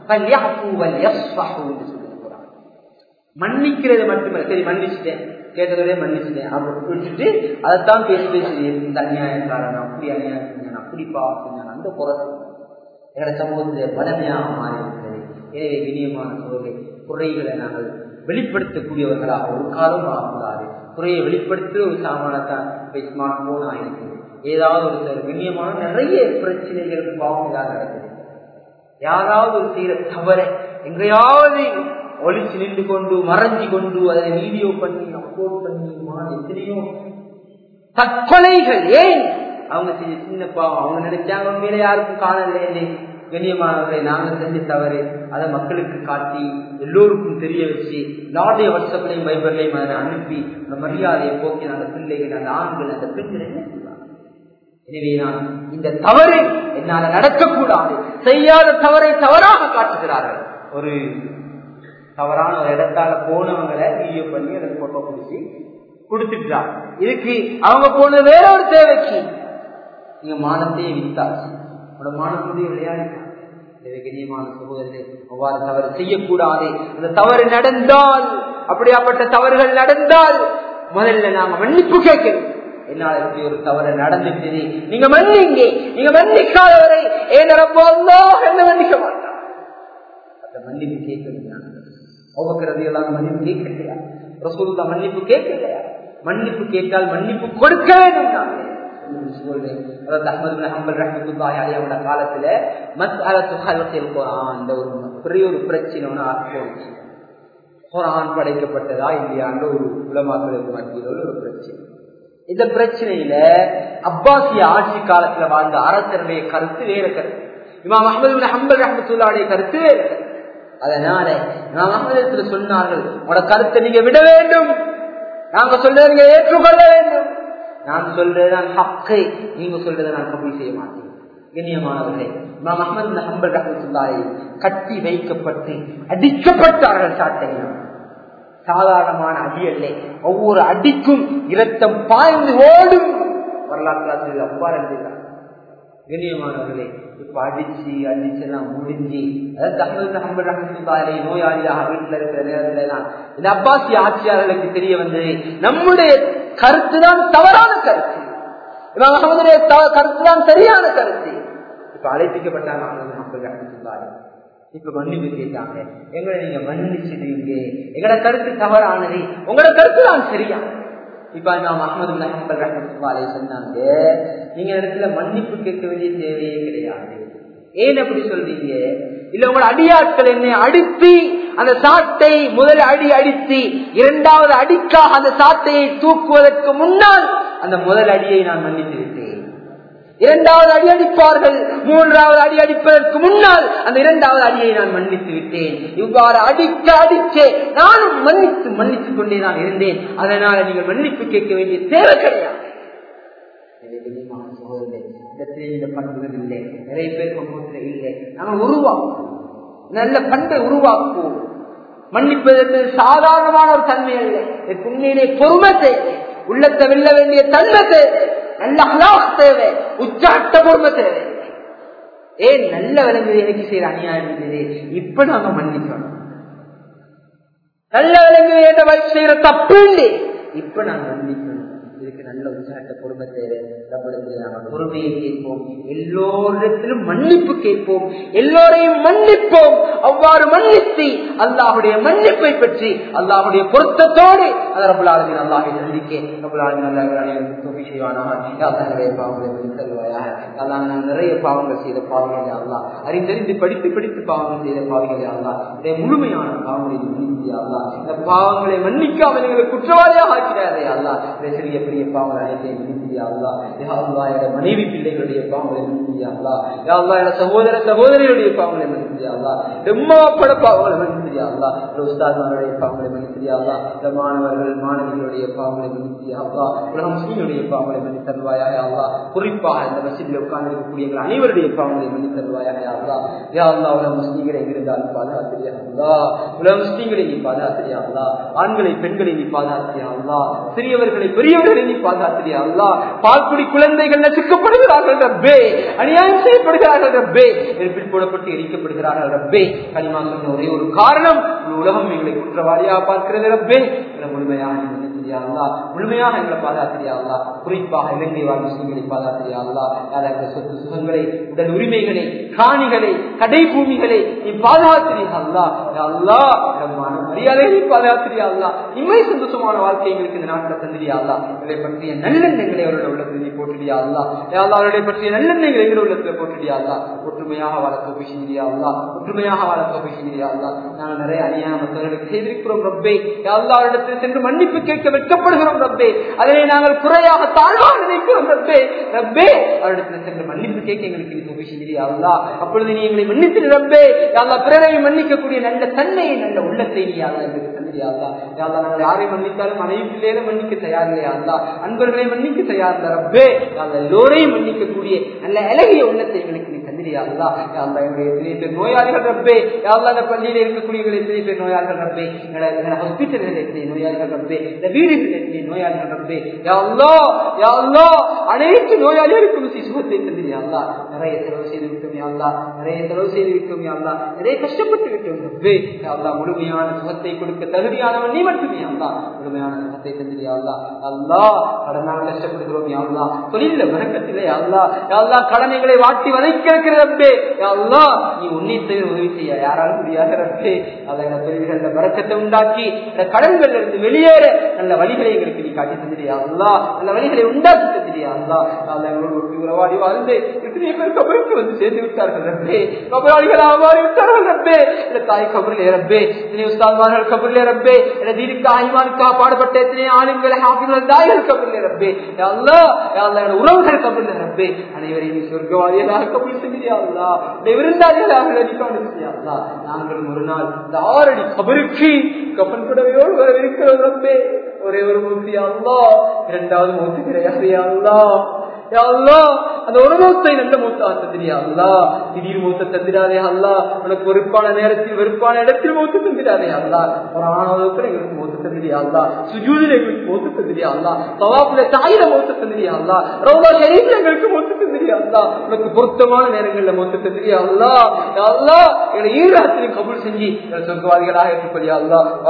மன்னிக்கிறது மட்டுமே சரி மன்னிச்சுட்டேன் கேட்டதோட மன்னிச்சுட்டேன் அப்படி விட்டுட்டு அதைத்தான் பேசி பேசி இந்த அநியாயக்காரன் அப்படி அநியாயம் செஞ்சான் அப்படி பார்த்து அந்த குறை எங்களோட சமூகத்திலே பலமையாக மாறி இருக்கிறது எனவே இனியமான சோதனை குறைகளை நாங்கள் வெளிப்படுத்தக்கூடியவர்களாக ஒரு காலம் ஆகக்கூடாது குறையை வெளிப்படுத்துகிற ஒரு சாமானத்தான் இப்போ ஸ்மார்ட் போன் ஆகிருக்குது ஏதாவது ஒரு சில கண்ணியமான நிறைய பிரச்சனைகள் பாவங்களாக நடக்குது யாராவது ஒரு செய்கிற தவறை எங்கேயாவது ஒளிச்சு நின்று கொண்டு மறைஞ்சு கொண்டு அதை வீடியோ பண்ணி அப்லோட் பண்ணி எத்தனையோ தற்கொலைகள் ஏன் அவங்க செஞ்ச சின்ன பாவம் அவங்க நினைச்சாங்க உண்மையில யாருக்கும் காணல கண்ணியமானவர்களை நாங்கள் செஞ்ச தவறு அதை மக்களுக்கு காட்டி எல்லோருக்கும் தெரிய வச்சு நாடைய வாட்ஸ்அப்லையும் பைபர்லையும் அதை அனுப்பி அந்த மரியாதையை போக்கி அந்த பிள்ளைகள் அந்த ஆண்கள் அந்த பெண்கள் என்ன செய்வாங்க எனவே நான் இந்த தவறு என்னால நடக்கக்கூடாது செய்யாத தவறை தவறாக காட்டுகிறார்கள் ஒரு தவறான ஒரு இடத்தால போனவங்களை வீடியோ பண்ணி அதை போட்டோ பிடிச்சி கொடுத்துட்டார் இதுக்கு அவங்க போன வேற ஒரு தேவைக்கு நீங்க மானத்தையே வித்தாச்சு உங்களோட மானத்துடைய விளையாடிட்டாங்க கண்ணியமான சகோதரர்களே அவ்வாறு தவறு செய்யக்கூடாது அந்த தவறு நடந்தால் அப்படியாப்பட்ட தவறுகள் நடந்தால் முதல்ல நாங்க மன்னிப்பு கேட்கணும் என்னால் இப்படி ஒரு தவறு நடந்துட்டு நீங்க மன்னிங்க நீங்க மன்னிக்காதவரை ஏன் நடப்போந்தோ என்ன மன்னிக்க மாட்டான் அந்த மன்னிப்பு கேட்கணும் ஒவ்வொரு எல்லாம் மன்னிப்பு கேட்கலையா ரசூலுல்லா மன்னிப்பு கேட்கலையா மன்னிப்பு கேட்டால் மன்னிப்பு கொடுக்க வேண்டும் நாங்கள் காலத்துல இந்த ஒரு பெரிய ஒரு பிரச்சனை போச்சு குரான் படைக்கப்பட்டதா இல்லையான்ற ஒரு உலமாக்களுக்கு மத்தியில் ஒரு பிரச்சனை இந்த பிரச்சனையில அப்பாசிய ஆட்சி காலத்துல வாழ்ந்த அரசருடைய கருத்து வேற கருத்து இமாம் அஹமது ஹம்பல் ரஹமத்துல்லாவுடைய கருத்து வேற கருத்து அதனால இமாம் அஹமது சொன்னார்கள் உங்களோட கருத்தை நீங்க விட வேண்டும் நாங்க சொல்றதை நீங்க ஏற்றுக்கொள்ள வேண்டும் நான் சொல்றதுதான் ஹக்கை நீங்க சொல்றதை நான் கபூல் செய்ய மாட்டேன் கண்ணியமானவர்களே நாம் அஹமது ஹம்பல் ரஹமத்துல்லாரை கட்டி வைக்கப்பட்டு அடிக்கப்பட்டார்கள் சாட்டையினால் சாதாரணமான அடி அல்ல ஒவ்வொரு அடிக்கும் இரத்தம் பாய்ந்து ஓடும் வரலாற்று அவ்வாறு எழுதுகிறார் கண்ணியமானவர்களே இப்ப அடிச்சு அடிச்செல்லாம் முடிஞ்சு அதாவது நோயாளியாக வீட்டுல இருக்கிற நேரத்துல தான் இந்த அப்பாசி ஆட்சியாளர்களுக்கு தெரிய வந்தது நம்முடைய கருத்து தான் தவறான கருத்து அகமதுடைய கருத்து தான் சரியான கருத்து இப்ப அழைப்பிக்கப்பட்டாங்க இப்ப மன்னிப்பு கேட்டாங்க எங்களை நீங்க மன்னிச்சிடுவீங்க எங்களோட கருத்து தவறானது உங்களோட கருத்து தான் சரியா இப்ப நாம் அஹமது ஹம்பல் ரஹமத்துல்லாலே சொன்னாங்க நீங்க இடத்துல மன்னிப்பு கேட்க வேண்டிய தேவையே கிடையாது ஏன் அப்படி சொல்றீங்க இல்ல உங்களோட அடியாட்கள் என்னை அடித்து அந்த சாட்டை முதல் அடி அடித்து இரண்டாவது அடிக்காக அந்த சாட்டையை தூக்குவதற்கு முன்னால் அந்த முதல் அடியை நான் மன்னித்து விட்டேன் இரண்டாவது அடி அடிப்பார்கள் மூன்றாவது அடி அடிப்பதற்கு முன்னால் அந்த இரண்டாவது அடியை நான் மன்னித்து விட்டேன் இவ்வாறு அடிக்க அடிச்சே நானும் மன்னித்து மன்னித்துக் கொண்டே நான் இருந்தேன் அதனால நீங்கள் மன்னிப்பு கேட்க வேண்டிய தேவை கிடையாது இந்த பண்புகள் இல்லை நிறைய பேர் சமூகத்தில் இல்லை நாங்கள் உருவாக்குவோம் நல்ல பண்பை உருவாக்குவோம் மன்னிப்பது என்பது சாதாரணமான ஒரு தன்மை அல்ல உண்மையிலே பொறுமை தேவை உள்ளத்தை வெல்ல வேண்டிய தன்மை தேவை நல்ல அலாக் தேவை உச்சாட்ட பொறுமை தேவை ஏன் நல்ல விலங்கு எனக்கு செய்யற அநியாயம் இருந்தது இப்ப நாங்க மன்னிக்கணும் நல்ல விலங்கு என்ற வயசு செய்யற தப்பு இல்லை இப்ப நாங்க மன்னிக்கணும் இதுக்கு நல்ல உச்சாட்ட பொறுமை தேவை நம்மளுக்கு நாங்கள் பொறுமையை கேட்போம் எல்லோரிடத்திலும் மன்னிப்பு கேட்போம் எல்லோரையும் மன்னிப்போம் அவ்வாறு மன்னித்து அல்லாஹுடைய மன்னிப்பை பற்றி அல்லாஹுடைய பொருத்தத்தோடு ரபுல்லாலுமின் அல்லாஹை சந்திக்க ரபுல்லாலுமின் தொகை செய்வானாக பாவங்களை தருவாயாக அல்லாஹ் நான் நிறைய பாவங்கள் செய்த பாவங்களை அல்லா அறிந்தறிந்து படித்து படித்து பாவங்கள் செய்த பாவங்களை அல்லா இதை முழுமையான பாவங்களை மன்னித்து அல்லா இந்த பாவங்களை மன்னிக்காமல் எங்களை குற்றவாளியாக ஆக்கிறாரே அல்லா இதை சிறிய பெரிய பாவங்கள் அனைத்தையும் மன்னித்தியா அல்லா அல்லா என மனைவி பிள்ளைகளுடைய பாவங்களை மன்னித்தியா அல்லா அல்லா என சகோதர சகோதரிகளுடைய பாவங்களை மன்னித்தியா அல்லா எம்மாப்பட பாவங்களை மன்னித்தியா அல்லா உஸ்தாத்மாருடைய பாவங்களை மன்னித்தியா அல்லா இந்த மாணவர்கள் மாணவிகளுடைய பாவங்களை மன்னித்தியா அல்லா உலக முஸ்லீம்களுடைய பாவங்களை மன்னித்தருவாயாக அல்லா குறிப்பாக இந்த மசிதில் உட்கார்ந்து இருக்கக்கூடிய எங்கள் அனைவருடைய பாவங்களை மன்னித்தருவாயாக அல்லா யா அல்லா உலக முஸ்லீம்களை எங்கிருந்தால் பாதுகாத்திரியா அல்லா உலக முஸ்லீம்களை நீ பாதுகாத்திரியா அல்லா ஆண்களை பெண்களை நீ பாதுகாத்திரியா அல்லா சிறியவர்களை பெரியவர்களை நீ பாதுகாத்திரியா அல்லா பால்குடி குழந்தைகள் நசுக்கப்படுகிறார்கள் ரப்பே அநியாயம் செய்யப்படுகிறார்கள் ரப்பே நெருப்பில் போடப்பட்டு எரிக்கப்படுகிறார்கள் ரப்பே கனிமா சொன்ன ஒரே ஒரு காரணம் உலகம் எங்களை குற்றவாளியாக பார்க்கிறது ரப்பே முழுமையாக அல்லா முழுமையாக எங்களை பாதுகாத்திரியா அல்லா குறிப்பாக இலங்கை வாழ் முஸ்லிம்களை பாதுகாத்திரியா அல்லா சொத்து சுகங்களை உடல் உரிமைகளை காணிகளை கடை பூமிகளை நீ பாதுகாத்திரியா அல்லா அல்லா மரியாதையை நீ பாதுகாத்திரியா அல்லா இம்மை சந்தோஷமான வாழ்க்கை எங்களுக்கு இந்த நாட்டில் தந்திரியா அல்லா இதை பற்றிய நல்லெண்ணங்களை அவருடைய உள்ளத்தில் நீ போட்டுடியா அல்லா அவருடைய பற்றிய நல்லெண்ணங்களை எங்களுடைய உள்ளத்தில் போட்டுடியா அல்லா ஒற்றுமையாக வாழ தொகை செய்தியா அல்லா ஒற்றுமையாக வாழ தொகை செய்தியா அல்லா நாங்கள் நிறைய அநியாயமத்தவர்களுக்கு செய்திருக்கிறோம் ரப்பே அல்லா இடத்தில் சென்று மன்னிப்பு கேட்க வெட்கப்படுகிறோம் ரப்பே அதனை நாங்கள் குறையாக தாழ்வாக நினைக்கிறோம் ரப்பே ரப்பே அவரிடத்தில் சென்று மன்னிப்பு கேட்க எங்களுக்கு நீ தொகை செய்தியா அல்லா அப்பொழுது நீ எங்களை மன்னித்து ரப்பே அல்லா பிறரை மன்னிக்கக்கூடிய நல்ல தன்மையை நல்ல உள்ளத்தை நீ அல்லா எங்களுக்கு தந்திரியாதா யாரா நாங்கள் யாரை மன்னித்தாலும் மனைவி பிள்ளையில மன்னிக்க தயார் இல்லையா அல்லா அன்பர்களை மன்னிக்க தயார் இல்ல ரப்பே அல்ல எல்லோரையும் மன்னிக்கக்கூடிய நல்ல இலகிய உள்ளத்தை எங்களுக்கு நீ தந்திரியா அல்லா அல்லா எங்களுடைய எத்தனை பேர் நோயாளிகள் ரப்பே யாரா இந்த பள்ளியில இருக்கக்கூடிய எத்தனை பேர் நோயாளிகள் ரப்பே ஹாஸ்பிட்டல்கள் எத்தனை நோயாளிகள் ரப்பே இந்த வீடுகள் எத்தனை நோயாளிகள் ரப்பே யாழ்லா யாழ்லா அனைத்து நோயாளிகளுக்கும் சுகத்தை தந்திரியா அல்லா நிறைய செலவு செய்து விட்டோம் யாழ்லா நிறைய செலவு செய்து விட்டோம் யாழ்லா நிறைய கஷ்டப்பட்டு விட்டோம் ரப்பே யாழ்லா முழுமையான சுகத்தை கொடுக்க தகுதியானவன் நீ மட்டுமே அல்லா முழுமையான சுகத்தை தந்திரியா அல்லா அல்லா கடனால் கஷ்டப்படுகிறோம் யாழ்லா தொழில வணக்கத்திலே அல்லா யாழ்லா கடனைகளை வாட்டி வதைக்கிறப்பே அல்லா நீ உன்னை தவிர உதவி செய்ய யாராலும் முடியாத ரப்பே அல்ல எங்க தொழில்கள் வரக்கத்தை உண்டாக்கி இந்த கடன்கள் இருந்து வெளியேற நல்ல வழிகளை எங்களுக்கு நீ காட்டி தந்திரியா அல்லா நல்ல வழிகளை உண்டாக்கி தந்திரியா அல்லா அல்ல எங்களோட உறவாடி வாழ்ந்து எத்தனை பேர் கபருக்கு வந்து சேர்ந்து விட்டார்கள் ரப்பே கபராளிகள் ஆவாரி விட்டார்கள் ரப்பே இந்த தாய் கபரில் ரப்பே இத்தனை உஸ்தாத்மார்கள் கபரில் ரப்பே இந்த தீனுக்கா ஐமானுக்கா பாடுபட்ட எத்தனை ஆளுங்களை ஹாஃபிகள் தாய்கள் கபரில் ரப்பே அல்லா அல்லா உறவுகள் கபரில் ரப்பே அனைவரையும் நீ சொர்க்கவாதிகளாக கபல் செஞ்சியா அல்லா இந்த விருந்தாளிகளாக நடிக்காண்டு செய்யா அல்லா நாங்கள் ஒரு நாள் இந்த ஆறடி கபருக்கு கப்பன் புடவையோடு வரவிருக்கிறோம் ரப்பே ஒரே ஒரு மூர்த்தி அல்லா இரண்டாவது மூர்த்தி கிடையாது அல்லா அந்த ஒரு மூத்தை நல்ல மூத்தாக தந்திரியா அல்லா திடீர் மூத்த தந்திராதே அல்லா உனக்கு வெறுப்பான நேரத்தில் வெறுப்பான இடத்தில் மூத்து தந்திராதே அல்லா ஒரு ஆணவத்தில் எங்களுக்கு மூத்து தந்திரியா அல்லா சுஜூதில் எங்களுக்கு மூத்து தந்திரியா அல்லா தவாப்புல தாயில மூத்து தந்திரியா அல்லா ரோதா ஷரீஃப்ல எங்களுக்கு மூத்து தந்திரியா அல்லா உனக்கு பொருத்தமான நேரங்கள்ல மூத்து தந்திரியா அல்லா அல்லா எங்களை ஈராத்திரி கபூல் செஞ்சு சொர்க்கவாதிகளாக ஏற்றுக்கொள்ளியா அல்லா